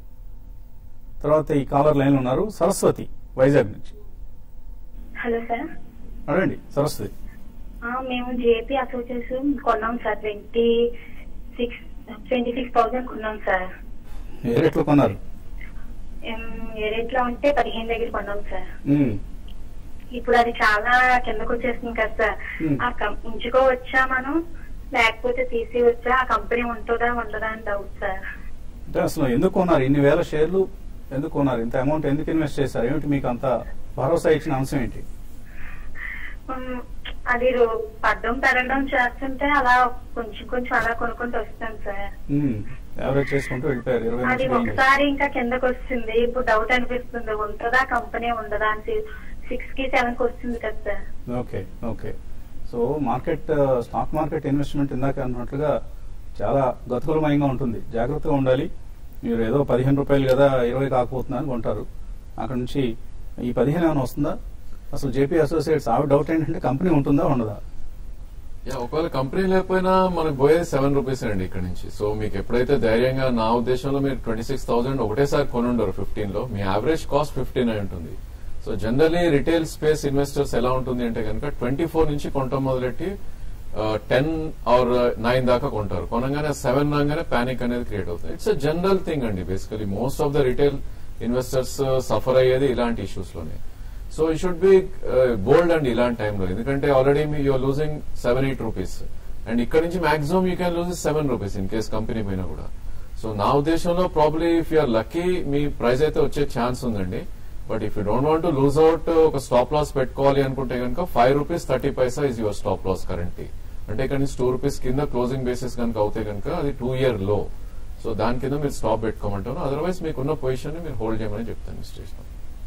తర్వాత ఈ కాలర్ లైన్లో ఉన్నారు సరస్వతి వైజాగ్ నుంచి హలో సార్ అడండి సరస్వతి ఆ, మేము జేపీ అసోసియేషన్ కొన్నాం sir twenty six twenty six thousand కొన్నాం సార్ ఏ రేట్లో కొన్నారు ఎం, ఏ రేట్లో ఉంటే పదిహేను దగ్గర కొన్నాం సార్ మ్మ్. ఇప్పుడు అది చాలా కిందకు వచ్చేస్తుంది కదా సార్ Hmm. ఆ కం- ఉంచుకోవచ్చా మనం లేకపోతే తీసేయవచ్చా ఆ కంపెనీ ఉంటుందా ఉండదా అని డౌట్ సార్ అంటే అసలు ఎందుకు కొన్నారు ఇన్ని వేల షేర్లు ఎందుకు కొన్నారు ఇంత అమౌంట్ ఎందుకు ఇన్వెస్ట్ చేశారు ఏమిటి మీకు అంత భరోసా ఇచ్చిన అంశం ఏంటి ఉమ్, అది రో- పడ్డం పెరగడం చేస్తుంటే అలా కొంచెం కొంచెం అలా కొనుక్కుంటూ వస్తాను సార్ యావరేజ్ చేసుకుంటూ వెళ్ళిపోయారు ఇరవై అది నుంచి వెళ్ళి. ఒకసారి ఇంకా కిందకు వస్తుంది ఇప్పుడు డౌట్ అనిపిస్తుంది ఉంటుందా కంపెనీ ఉండదా అని సిక్స్ కి సెవెన్ కి వస్తుంది కదా sir okay okay so market stock market investment ఇందాక అన్నట్లుగా చాలా గతుకులమయంగా ఉంటుంది జాగ్రత్తగా ఉండాలి మీరు ఏదో పదిహేను రూపాయలు కదా ఇరవై కాకపోతున్నా అని కొంటారు అక్కడ నుంచి ఈ పదిహేను ఏమైనా వస్తుందా అసలు జేపీ అసోసియేట్స్ ఆవిడ డౌట్ ఏంటంటే కంపెనీ ఉంటుందా ఉండదా యా ఒకవేళ కంపెనీ లేకపోయినా మనకు పోయేది సెవెన్ రూపీస్ అండి ఇక్కడ నుంచి సో మీకు ఎప్పుడైతే ధైర్యంగా నా ఉద్దేశంలో మీరు ట్వంటీ సిక్స్ థౌసండ్ ఒకటేసారి కొనుండరు ఫిఫ్టీన్ లో మీ యావరేజ్ కాస్ట్ ఫిఫ్టీన్ అయి ఉంటుంది so generally retail space investors ఎలా ఉంటుంది అంటే కనుక ట్వంటీ ఫోర్ నుంచి కొంటాం మొదలెట్టి టెన్ ఆర్ నైన్ దాకా కొంటారు కొనగానే సెవెన్ రాగానే పానిక్ అనేది క్రియేట్ అవుతుంది ఇట్స్ అ జనరల్ థింగ్ అండి basically most of the retail investors suffer అయ్యేది ఇలాంటి ఇష్యూస్ లోనే so you should be bold అండి ఇలాంటి టైంలో ఎందుకంటే ఆల్రెడీ మీ you're losing seven eight rupees and ఇక్కడ నుంచి maximum you can lose seven rupees in case company పైన కూడా సో నా ఉద్దేశంలో ప్రాబ్లీ ఇఫ్ యూఆర్ లక్కీ మీ ప్రైస్ అయితే వచ్చే ఛాన్స్ ఉందండి but if you don't want to lose out ఒక స్టాప్ లాస్ పెట్టుకోవాలి అనుకుంటే కనుక five rupees thirty paisa is your stop loss currently అంటే ఇక్కడ నుంచి టూ రూపీస్ కింద క్లోజింగ్ బేసిస్ కనుక అవుతే కనుక అది టూ ఇయర్ లో సో దాని కింద మీరు స్టాప్ పెట్టుకోమంటారు అదర్వైజ్ మీకున్న పొజిషన్ ని మీరు హోల్డ్ చేయమని చెప్తాను స్టేషన్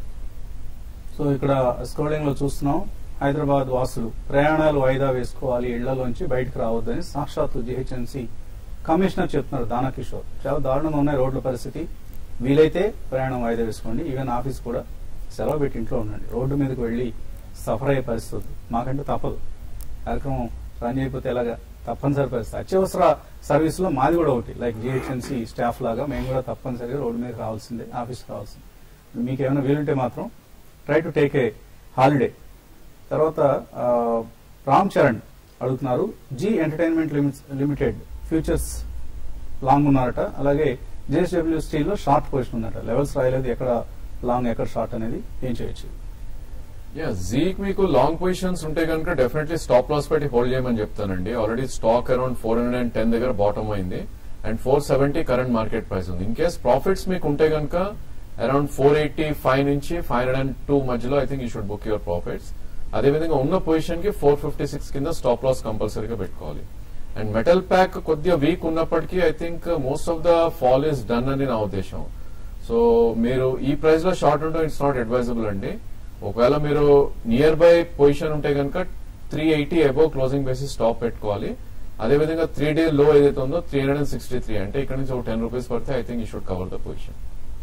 సో ఇక్కడ స్క్రోలింగ్ లో చూస్తున్నాం హైదరాబాద్ వాసులు ప్రయాణాలు వాయిదా వేసుకోవాలి ఇళ్లలోంచి బయటకు రావద్దని సాక్షాత్తు జిహెచ్ఎంసీ కమిషనర్ చెప్తున్నారు దానకిషోర్ చాలా దారుణంగా ఉన్నాయి రోడ్ల పరిస్థితి వీలైతే ప్రయాణం వాయిదా వేసుకోండి ఈవెన్ ఆఫీస్ కూడా సెలవు పెట్టి ఇంట్లో ఉండండి రోడ్డు మీదకి వెళ్ళి సఫర్ అయ్యే పరిస్థితి వద్దు. మాకంటే తప్పదు కార్యక్రమం రన్ అయిపోతే ఎలాగా తప్పనిసరి పరిస్థితి అత్యవసర సర్వీస్ లో మాది కూడా ఒకటి లైక్ జిహెచ్ఎంసీ స్టాఫ్ లాగా మేము కూడా తప్పనిసరిగా రోడ్డు మీద రావాల్సిందే ఆఫీస్ రావాల్సిందే మీకు ఏమైనా వీలుంటే మాత్రం try to take a holiday తర్వాత ఆ, రామ్ చరణ్ అడుగుతున్నారు Zee entertainment limited futures long ఉన్నారట అలాగే జేఎస్డబ్ల్యూ స్టీల్ లో షార్ట్ పొజిషన్ ఉందట లెవెల్స్ రాయలేదు ఎక్కడ లాంగ్ ఎక్కడ షార్ట్ అనేది ఏం చేయొచ్చు యా జీక్ మీకు లాంగ్ పొజిషన్స్ ఉంటే కనుక డెఫినెట్లీ స్టాప్ లాస్ పెట్టి హోల్డ్ చేయమని చెప్తానండి already stock around four hundred and ten దగ్గర బాటమ్ అయింది and four seventy current market price ఉంది ఇన్ కేస్ ప్రాఫిట్స్ మీకు ఉంటే కనుక అరౌండ్ ఫోర్ ఎయిటీ ఫైవ్ నుంచి ఫైవ్ హండ్రెడ్ అండ్ టూ మధ్యలో I think you should book your profits అదేవిధంగా ఉన్న పొజిషన్ కి ఫోర్ ఫిఫ్టీ సిక్స్ కింద స్టాప్ లాస్ కంపల్సరీగా పెట్టుకోవాలి అండ్ మెటల్ ప్యాక్ కొద్దిగా వీక్ ఉన్నప్పటికీ I think most of the fall is done అని నా ఉద్దేశం సో మీరు ఈ ప్రైస్ లో షార్ట్ ఉండడం ఇట్స్ నాట్ అడ్వైజబుల్ అండి ఒకవేళ మీరు నియర్ బై పొజిషన్ ఉంటే కనుక three eighty above closing basis stop పెట్టుకోవాలి అదేవిధంగా త్రీ డే లో ఏదైతే ఉందో three hundred and sixty three అంటే ఇక్కడ నుంచి ఒక టెన్ రూపీస్ పడితే I think you should cover the position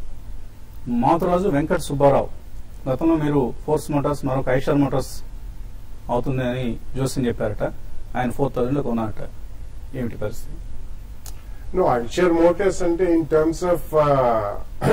Matharaju Venkata Subbarao గతంలో మీరు ఫోర్స్ మోటార్స్ మరొక ఐషర్ మోటార్స్ అవుతుంది అని జోస్యం చెప్పారట ఆయన ఫోర్ థౌజండ్ లో కొన్నారట ఏమిటి పరిస్థితి No, Eicher Motors అంటే in terms of uh,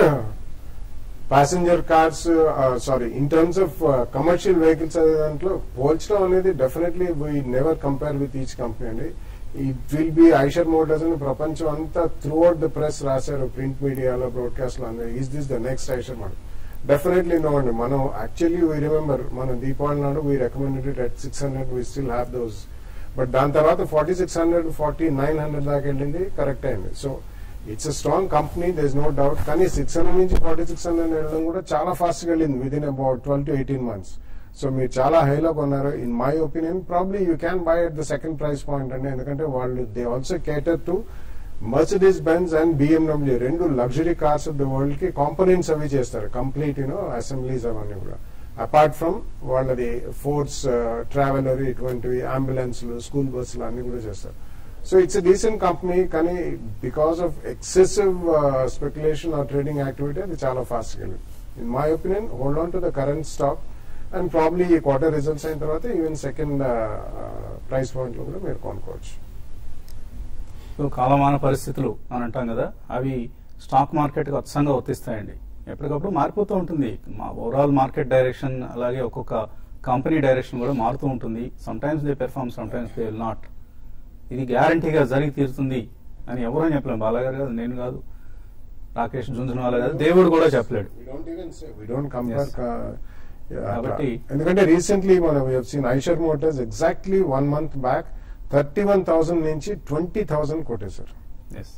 passenger cars, uh, sorry, in terms of uh, commercial vehicles అనే దాంట్లో పోల్చడం అనేది definitely we never compare with each company అండి it will be Eicher motors అని ప్రపంచం అంతా త్రూ అవుట్ ద ప్రెస్ రాశారు ప్రింట్ మీడియాలో బ్రాడ్కాస్ట్ లో is this the next Eicher model definitely no అండి మనం యాక్చువల్లీ వీ రిమెంబర్ మనం దీపావళి నాడు we recommended at six hundred we still have those but దాని తర్వాత forty six hundred forty nine hundred దాకా వెళ్ళింది కరెక్ట్ అయింది so it's a strong company there is no doubt కానీ సిక్స్ హండ్రెడ్ నుంచి forty six hundred వెళ్ళడం కూడా చాలా ఫాస్ట్ గా వెళ్ళింది within about twelve to eighteen months so మీరు చాలా హైలో కొన్నారు in my opinion probably you can buy at the second price point అండి ఎందుకంటే వాళ్ళు they also cater to Mercedes Benz and BMW రెండు luxury cars of the world కి components అవి చేస్తారు కంప్లీట్ యూనో అసెంబ్లీస్ అవన్నీ కూడా అపార్ట్ ఫ్రమ్ వాళ్ళది ఫోర్స్ ట్రావెలర్ ఇటువంటివి అంబులెన్స్లు స్కూల్ బస్సులు అన్ని కూడా చేస్తారు సో ఇట్స్ డీసెంట్ కంపెనీ కానీ because of excessive speculation or trading activity అది చాలా ఫాస్ట్ వెళ్ళింది in my opinion hold on to the current stock and probably ఈ క్వార్టర్ రిజల్ట్స్ అయిన తర్వాత ఈవెన్ సెకండ్ ప్రైస్ పాయింట్ లో కూడా మీరు కొనుక్కోవచ్చు సో కాలమాన పరిస్థితులు అని అంటాం కదా అవి స్టాక్ మార్కెట్కి అత్సంగా వర్తిస్తాయండి ఎప్పటికప్పుడు మారిపోతూ ఉంటుంది మా ఓవరాల్ మార్కెట్ డైరెక్షన్ అలాగే ఒక్కొక్క కంపెనీ డైరెక్షన్ కూడా మారుతూ ఉంటుంది sometimes they perform sometimes they will not ఇది గ్యారంటీగా జరిగి తీరుతుంది అని ఎవరని చెప్పలేము బాలాగారు కాదు నేను కాదు రాకేష్ జుంజునవాల కాదు దేవుడు కూడా చెప్పలేడు కంపేర్ Yes. కాబట్టి- ఎందుకంటే రీసెంట్లీ మనం seen Eicher motors exactly one month back thirty one thousand నుంచి ట్వంటీ థౌసండ్ కొట్టేశారు yes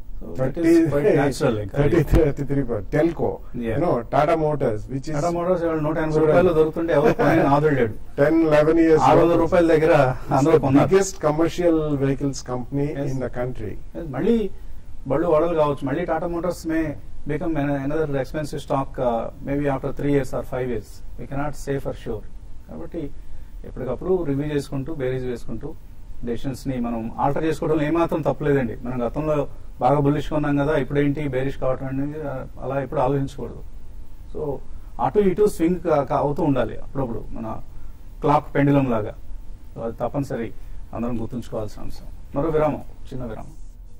Telco Yeah. You know Tata motors which is motors ఇవాళ నూట ఎనభై రూపాయలు దొరుకుతుంటే ఎవరు కొనే ఆదరలేడు టెన్ లెవెన్ ఇయర్స్ ఆరు వందల రూపాయల దగ్గర అందరూ కొన్నారు biggest commercial vehicles company Yes. In the country Yes, మళ్ళీ బళ్ళు వడలు కావచ్చు మళ్ళీ Tata motors may become another expensive stock maybe after three years or five years we cannot say for sure కాబట్టి ఎప్పటికప్పుడు రివ్యూ చేసుకుంటూ బేరీజ్ వేసుకుంటూ డెసిషన్స్ ని మనం ఆల్టర్ చేసుకోవడం ఏమాత్రం తప్పలేదండి మనం గతంలో బాగా బుల్లిష్ ఉన్నాం కదా ఇప్పుడేంటి బేరిష్ కావటం అనేది ఆ, అలా ఎప్పుడు ఆలోచించకూడదు సో అటు ఇటు స్వింగ్ అవుతూ ఉండాలి అప్పుడప్పుడు మన క్లాక్ పెండులం లాగా సో అది తప్పనిసరి అందరం గుర్తుంచుకోవాల్సిన అంశం మరో విరామం చిన్న విరామం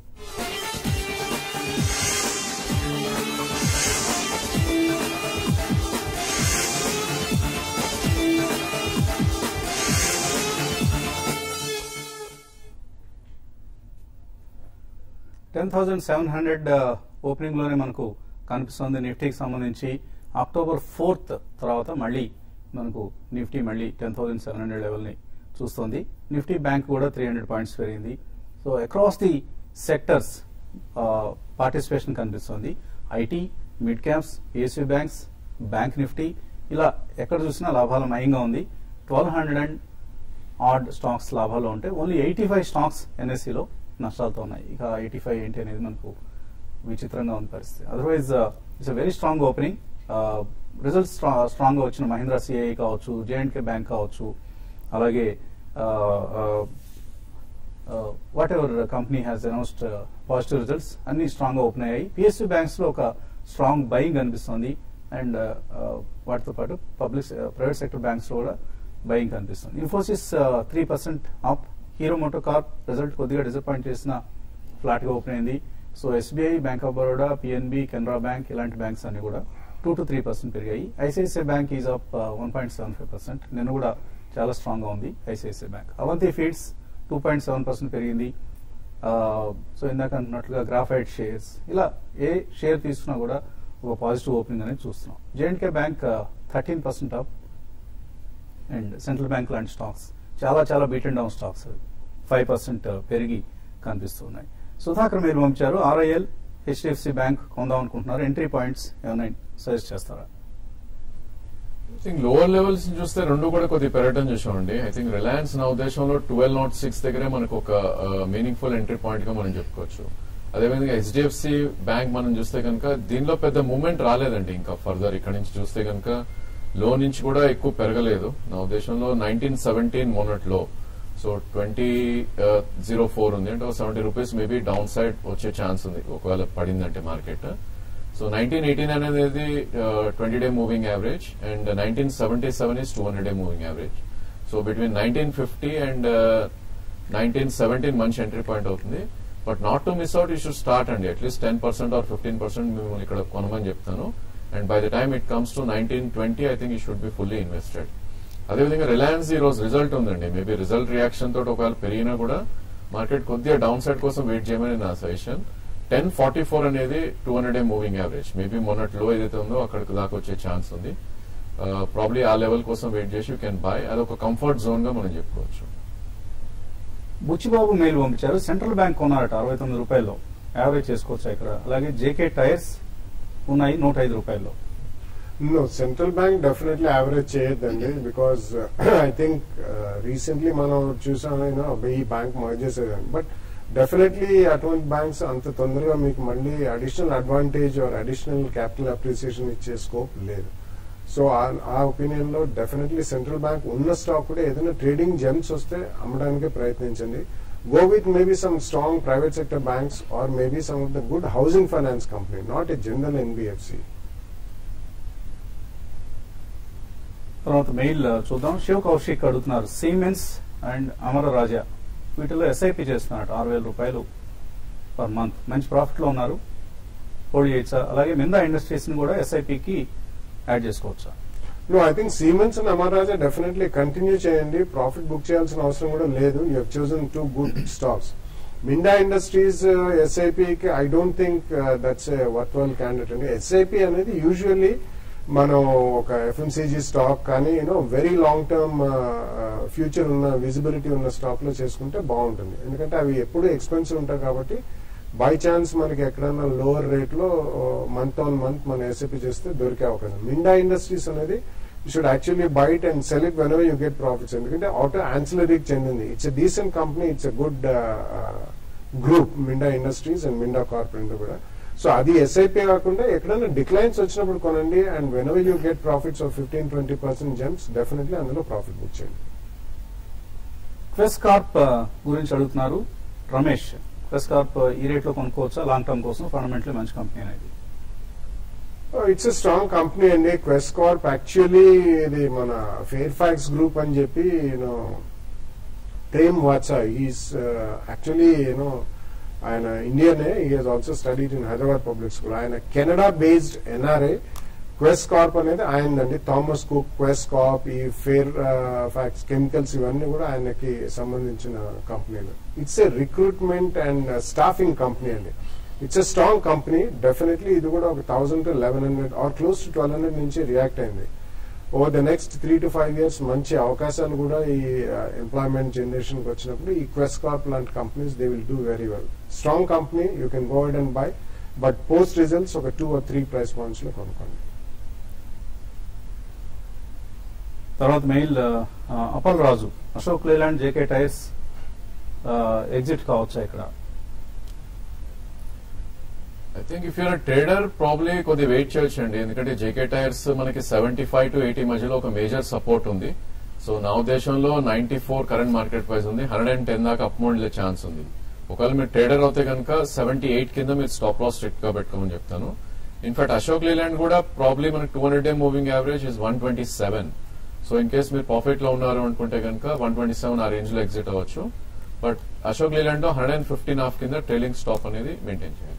ten thousand seven hundred opening లోనే మనకు కనిపిస్తుంది నిఫ్టీకి సంబంధించి అక్టోబర్ ఫోర్త్ తర్వాత మళ్ళీ మనకు నిఫ్టీ మళ్ళీ టెన్ థౌసండ్ సెవెన్ హండ్రెడ్ లెవెల్ని చూస్తుంది నిఫ్టీ బ్యాంక్ కూడా త్రీ హండ్రెడ్ పాయింట్స్ పెరిగింది so across the sectors participation కనిపిస్తుంది IT mid caps PSU banks bank Nifty ఇలా ఎక్కడ చూసినా లాభాల మయంగా ఉంది twelve hundred and odd stocks లాభాలు ఉంటే ఓన్లీ ఎయిటీ ఫైవ్ స్టాక్స్ ఎన్ఎస్సిలో నష్టాలతో ఉన్నాయి ఇక ఎయిటీ ఫైవ్ ఏంటి అనేది మనకు విచిత్రంగా ఉంది పరిస్థితి otherwise it's a very strong opening results strong గా వచ్చిన మహీంద్రా సిఐ కావచ్చు జేఎండ్కే బ్యాంక్ కావచ్చు అలాగే whatever company has announced positive results అన్ని స్ట్రాంగ్ గా ఓపెన్ అయ్యాయి పిఎస్యూ బ్యాంక్స్ లో ఒక స్ట్రాంగ్ బయింగ్ కనిపిస్తుంది అండ్ వాటితో పాటు పబ్లిక్ ప్రైవేట్ సెక్టర్ బ్యాంక్స్ లో కూడా బయింగ్ కనిపిస్తుంది Infosys three percent up Hero MotoCorp result కొద్దిగా డిసప్పాయింట్ చేసిన ఫ్లాట్ గా ఓపెన్ అయింది so SBI bank of Baroda PNB Canara bank ఇలాంటి బ్యాంక్స్ అన్ని కూడా టూ టు త్రీ పర్సెంట్ పెరిగాయి ICICI bank is up one point seven five percent నిన్న కూడా చాలా స్ట్రాంగ్ గా ఉంది ICICI bank Avanti feeds two point seven percent పెరిగింది సో ఇందాక అన్నట్లుగా గ్రాఫైట్ షేర్స్ ఇలా ఏ షేర్ తీసుకున్నా కూడా ఒక పాజిటివ్ ఓపెనింగ్ అనేది చూస్తున్నాం J and K bank thirteen percent up and central bank లాంటి స్టాక్స్ చాలా చాలా beat and down stocks five percent పెరిగి కనిపిస్తున్నాయి సుధాకర్ మీరు పంపించారు ఆర్ఐఎల్ హెచ్డిఎఫ్సి బ్యాంక్ కొందాం అనుకుంటున్నారు ఎంట్రీ పాయింట్స్ ఏమైనా సజెస్ట్ చేస్తారా థింక్ లోవర్ లెవెల్స్ చూస్తే రెండు కూడా కొద్దిగా పెరగటం చూసామండి ఐ థింక్ రిలయన్స్ నా ఉద్దేశంలో ట్వెల్వ్ నాట్ సిక్స్ దగ్గరే మనకు ఒక మీనింగ్ఫుల్ ఎంట్రీ పాయింట్ గా మనం చెప్పుకోవచ్చు అదేవిధంగా హెచ్డిఎఫ్సి బ్యాంక్ మనం చూస్తే కనుక దీనిలో పెద్ద మూమెంట్ రాలేదండి ఇంకా ఫర్దర్ ఇక్కడ నుంచి చూస్తే కనుక లో నుంచి కూడా ఎక్కువ పెరగలేదు నా ఉద్దేశంలో నైన్టీన్ సెవెంటీన్ మోనట్ లో సో ట్వంటీ జీరో ఫోర్ ఉంది అంటే seventy rupees maybe down side వచ్చే ఛాన్స్ ఉంది ఒకవేళ పడిందంటే మార్కెట్ సో నైన్టీన్ ఎయిటీన్ అనేది twenty day moving average and nineteen seventy seven is two hundred day moving average so between nineteen fifty and nineteen seventeen మంచి entry point అవుతుంది but not to miss out you should start అండి at least ten percent or fifteen percent మిమ్మల్ని ఇక్కడ కొనమని చెప్తాను and by the time it comes to nineteen twenty I think you should be fully invested అదేవిధంగా Reliance ఈ రోజు result ఉందండి maybe result reaction తోటి ఒకవేళ పెరిగినా కూడా మార్కెట్ కొద్దిగా డౌన్ సైడ్ కోసం వెయిట్ చేయమని నా సజెషన్ టెన్ ఫార్టీ ఫోర్ అనేది two hundred a moving average maybe మొన్నటి లో ఏదైతే ఉందో అక్కడికి దాకా వచ్చే ఛాన్స్ ఉంది ప్రాబ్లీ ఆ లెవెల్ కోసం వెయిట్ చేసి యూ కెన్ బై అదొక కంఫర్ట్ జోన్ గా మనం చెప్పుకోవచ్చు బుచ్చిబాబు మెయిల్ పంపించారు సెంట్రల్ బ్యాంక్ కొన్నారట అరవై తొమ్మిది రూపాయల్లో యావరేజ్ చేసుకోవచ్చు ఇక్కడ అలాగే జేకే టైర్స్ ఉన్నాయి నూట ఐదు రూపాయల్లో No, central bank definitely average చేయొద్దండి బికాస్ ఐ థింక్ రీసెంట్లీ మనం చూసాం వెయ్యి బ్యాంక్ మర్జ్ చేసేదాన్ని బట్ డెఫినెట్లీ అటువంటి బ్యాంక్స్ అంత తొందరగా మీకు మళ్ళీ additional advantage or additional capital appreciation ఇచ్చే స్కోప్ లేదు సో ఆ ఒపీనియన్ లో డెఫినెట్లీ సెంట్రల్ బ్యాంక్ ఉన్న స్టాక్ కూడా ఏదైనా ట్రేడింగ్ జెమ్స్ వస్తే అమ్మడానికే ప్రయత్నించండి go with maybe some strong private sector banks or maybe some of the good housing finance company, not a general NBFC. తర్వాత మెయిల్ చూద్దాం శివ కౌశిక్ అడుగుతున్నారు సీమెన్స్ అండ్ అమర రాజా వీటిలో ఎస్ఐపి చేస్తున్నారు ఆరు వేల రూపాయలు పర్ మంత్ మంచి ప్రాఫిట్ లో ఉన్నారు హోల్డ్ చేయొచ్చా అలాగే మిందా ఇండస్ట్రీస్ ని కూడా ఎస్ఐపికి యాడ్ చేసుకోవచ్చా No, I think Siemens and Amaraja definitely continue చేయండి ప్రాఫిట్ బుక్ చేయాల్సిన అవసరం కూడా లేదు you have chosen two good stocks Minda industries ఎస్ఐపికి I don't think that's a worthwhile candidate అండి ఎస్ఐపి అనేది యూజువల్లీ మనం ఒక ఎఫ్ఎంసీజీ స్టాక్ కానీ you know very long term future ఉన్న విజిబిలిటీ ఉన్న స్టాక్ లో చేసుకుంటే బాగుంటుంది ఎందుకంటే అవి ఎప్పుడు ఎక్స్పెన్సివ్ ఉంటాయి కాబట్టి బై ఛాన్స్ మనకి ఎక్కడైనా లోవర్ రేట్ లో మంత్ ఆన్ మంత్ మనం ఎస్ఐపి చేస్తే దొరికే అవకాశం మిండా ఇండస్ట్రీస్ అనేది you should actually buy it and sell it when you get profits ఎందుకంటే ఆటో ఆన్సిలరీకి చెందింది it's a decent company it's a good group Minda industries and Minda corporate కూడా సో అది ఎస్ఐపి కాకుండా ఎక్కడైనా డిక్లైన్స్ వచ్చినప్పుడు కొనండి and whenever you get profits of fifteen twenty percent జెమ్స్ డెఫినెట్లీ అందులో ప్రాఫిట్ బుక్ చేయండి క్వెస్ కార్ప్ గురించి అడుగుతున్నారు రమేష్ క్వెస్ కార్ప్ ఈ రేట్ లో కొనుక్కోవచ్చా లాంగ్ టర్మ్ కోసం ఫండమెంటలీ మంచి కంపెనీ అనేది ఇట్స్ ఎ స్ట్రాంగ్ కంపెనీ అండి క్వెస్ట్ కార్ప్ యాక్చువల్లీ ఇది మన ఫేర్ ఫ్యాక్స్ గ్రూప్ అని చెప్పి యూనో ప్రేమ్ వాచా ఈస్ యాక్చువల్లీ యూనో ఆయన ఇండియనే he has also studied in Hyderabad public school ఆయన Canada based NRI Quess Corp అనేది ఆయనదండి థామస్ కుక్ క్వెస్ట్ కార్ప్ ఈ ఫేర్ ఫ్యాక్స్ కెమికల్స్ ఇవన్నీ కూడా ఆయనకి సంబంధించిన కంపెనీలు it's a recruitment and staffing company అండి it's a strong company definitely ఇది కూడా ఒక thousand to eleven hundred or close to twelve hundred నుంచి రియాక్ట్ అయింది over the next three to five years మంచి అవకాశాలు కూడా ఈ ఎంప్లాయ్మెంట్ జనరేషన్ కి వచ్చినప్పుడు ఈ క్వెస్ట్ కార్ప్ లాంటి companies they will do very well strong company you can go and buy but post results ఒక two or three price points లో కొనుక్కోండి తర్వాత mail Appal Raju Ashok Leyland JK tyres exit కావచ్చా ఇక్కడ I think if your trader probably కొద్ది wait చేయొచ్చండి ఎందుకంటే JK tyres మనకి సెవెంటీ ఫైవ్ టు ఎయిటీ మధ్యలో ఒక మేజర్ సపోర్ట్ ఉంది సో నా ఉద్దేశంలో ninety four current market price ఉంది హండ్రెడ్ అండ్ టెన్ దాకా అప్ మోడ్ ఛాన్స్ ఉంది ఒకవేళ మీరు ట్రేడర్ అవుతే కనుక సెవెంటీ ఎయిట్ కింద మీరు స్టాప్ లాస్ స్ట్రిక్ట్ గా పెట్టుకోమని చెప్తాను ఇన్ఫాక్ట్ అశోక్ లేలాండ్ కూడా ప్రాబ్లీ మనకి two hundred day moving average is one twenty seven so in case మీరు ప్రాఫిట్ లో ఉన్నారు అనుకుంటే కనుక వన్ ట్వంటీ సెవెన్ ఆ రేంజ్ లో ఎగ్జిట్ అవ్వచ్చు బట్ అశోక్ లేలాండ్ లో హండ్రెడ్ అండ్ ఫిఫ్టీన్ హాఫ్ కింద ట్రైలింగ్ స్టాప్ అనేది మెయింటైన్ చేయాలి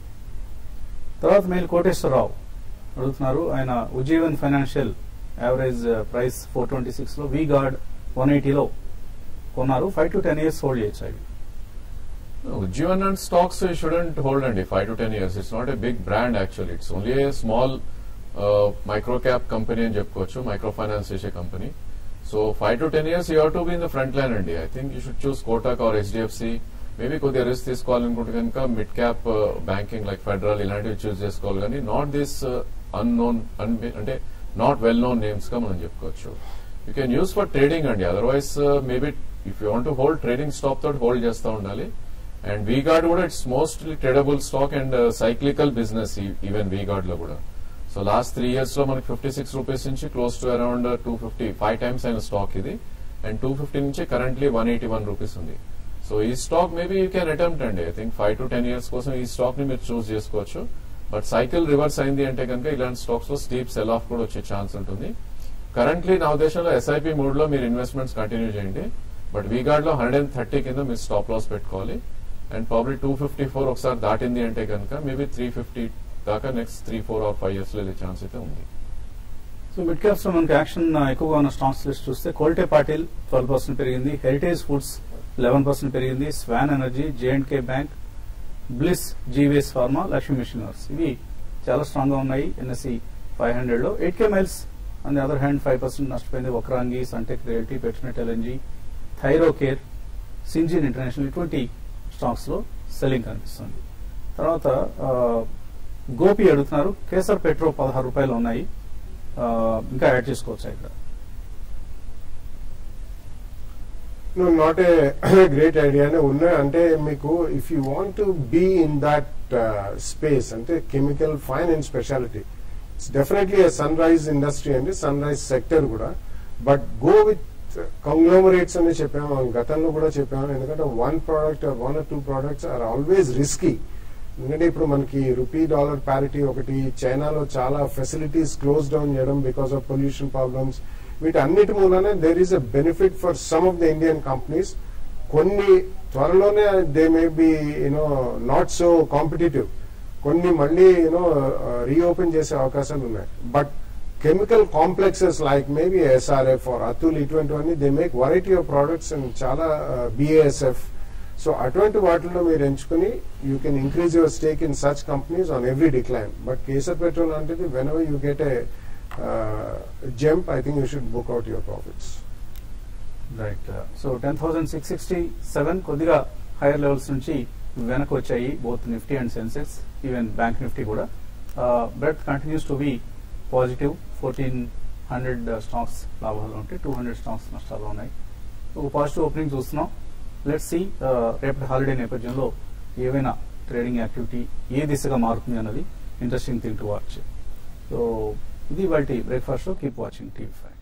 తర్వాత మెయిల్ కోటేశ్వరరావు అడుగుతున్నారు ఆయన Ujjivan financial average price four twenty six లో వి గార్డ్ వన్ ఎయిటీలో కొన్నారు five to ten years hold చేయొచ్చు అవి Ujjivan and stocks you shouldn't hold అండి five to ten years it's not a big brand actually it's only a small micro cap company అని చెప్పుకోవచ్చు micro finance చేసే company so five to ten years you have to be in the front line అండి I think you should choose Kotak or HDFC maybe కొద్దిగా risk తీసుకోవాలనుకుంటే కనుక mid cap banking like Federal ఇలాంటివి choose చేసుకోవాలి కానీ not this unknown అంటే not well known names గా మనం చెప్పుకోవచ్చు you can use for trading అండి otherwise maybe if you want hold trading stop తోటి హోల్డ్ చేస్తూ ఉండాలి అండ్ వీగార్డ్ కూడా it's mostly tradable stock and cyclical business even V Guard లో కూడా సో లాస్ట్ త్రీ ఇయర్స్ లో మనకి ఫిఫ్టీ సిక్స్ రూపీస్ నుంచి close to around two fifty five times అయిన స్టాక్ ఇది అండ్ టూ ఫిఫ్టీ నుంచి currently one eighty one rupees ఉంది so ఈ stock maybe you can attempt అండి I think five to ten years కోసం ఈ stock ని మీరు చూస్ చేసుకోవచ్చు బట్ సైకిల్ రివర్స్ అయింది అంటే కనుక ఇలాంటి స్టాక్స్ లో స్టీప్ సెల్ ఆఫ్ కూడా వచ్చే ఛాన్స్ ఉంటుంది కరెంట్లీ నా ఉద్దేశంలో ఎస్ఐపి మూడ్ లో మీరు ఇన్వెస్ట్మెంట్స్ కంటిన్యూ చేయండి బట్ వీగార్డ్ లో హండ్రెడ్ అండ్ థర్టీ కింద మీరు స్టాప్ లాస్ పెట్టుకోవాలి and probably two fifty four ఒకసారి దాటింది అంటే కనుక మేబీ త్రీ ఫిఫ్టీ దాకా next three four or five years లో వెళ్ళే ఛాన్స్ అయితే ఉంది సో మిడ్ క్యాప్స్ లో మనకి యాక్షన్ ఎక్కువగా ఉన్న స్టాక్స్ లిస్ట్ చూస్తే కోల్టే పాటిల్ ట్వెల్వ్ పర్సెంట్ పెరిగింది హెరిటేజ్ ఫుడ్స్ లెవెన్ పర్సెంట్ పెరిగింది Swan energy J and K bank Bliss GVS pharma Lakshmi మిషనర్స్ ఇవి చాలా స్ట్రాంగ్ గా ఉన్నాయి ఎన్ఎస్సి ఫైవ్ హండ్రెడ్ లో eight K miles on the other hand five percent నష్టపోయింది Vakrangee Sunteck realty Petronet LNG Thyrocare Syngene international ఇటువంటి stocks లో సెల్లింగ్ కనిపిస్తుంది తర్వాత ఆ, గోపి అడుగుతున్నారు కేసర్ పెట్రో పదహారు రూపాయలు ఉన్నాయి ఆ, ఇంకా యాడ్ చేసుకోవచ్చా ఇక్కడ no, not a great idea నే ఉన్నాయి అంటే మీకు if you want to be in that space అంటే chemical fine and speciality it's definitely sunrise industry అండి సన్ రైజ్ సెక్టర్ కూడా బట్ గో విత్ కంగ్లోమరేట్స్ అని చెప్పాము గతంలో కూడా చెప్పాము ఎందుకంటే one product one or two products are always risky ఎందుకంటే ఇప్పుడు మనకి రూపీ డాలర్ ప్యారిటీ ఒకటి చైనాలో చాలా ఫెసిలిటీస్ క్లోజ్ డౌన్ చేయడం బికాస్ ఆఫ్ పొల్యూషన్ ప్రాబ్లమ్స్ వీటి అన్నిటి మూలనే there is a benefit for some of the Indian companies కొన్ని త్వరలోనే they may be you know not so competitive కొన్ని మళ్ళీ యూనో రీఓపెన్ చేసే అవకాశాలు ఉన్నాయి but chemical complexes like maybe SRF or Atul ఇటువంటివన్నీ they make variety of products and చాలా BASF so అటువంటి వాటిలో మీరు ఎంచుకుని you can increase your stake in such companies on every decline but Kesar petrol అంటే whenever you get a jump I think you should book out your profits right so ten thousand six sixty seven కొద్దిగా higher levels నుంచి వెనక్కి వచ్చాయి both Nifty and Sensex even bank Nifty కూడా breadth continues to be positive fourteen hundred stocks లాభాలు ఉంటాయి two hundred stocks నష్టాలు ఉన్నాయి ఒక పాజిటివ్ ఓపెనింగ్ చూస్తున్నాం లెట్ సి రేపటి హాలిడే నేపథ్యంలో ఏవైనా ట్రేడింగ్ యాక్టివిటీ ఏ దిశగా మారుతుంది అన్నది interesting thing to watch so ఇది వాటి breakfast keep watching TV five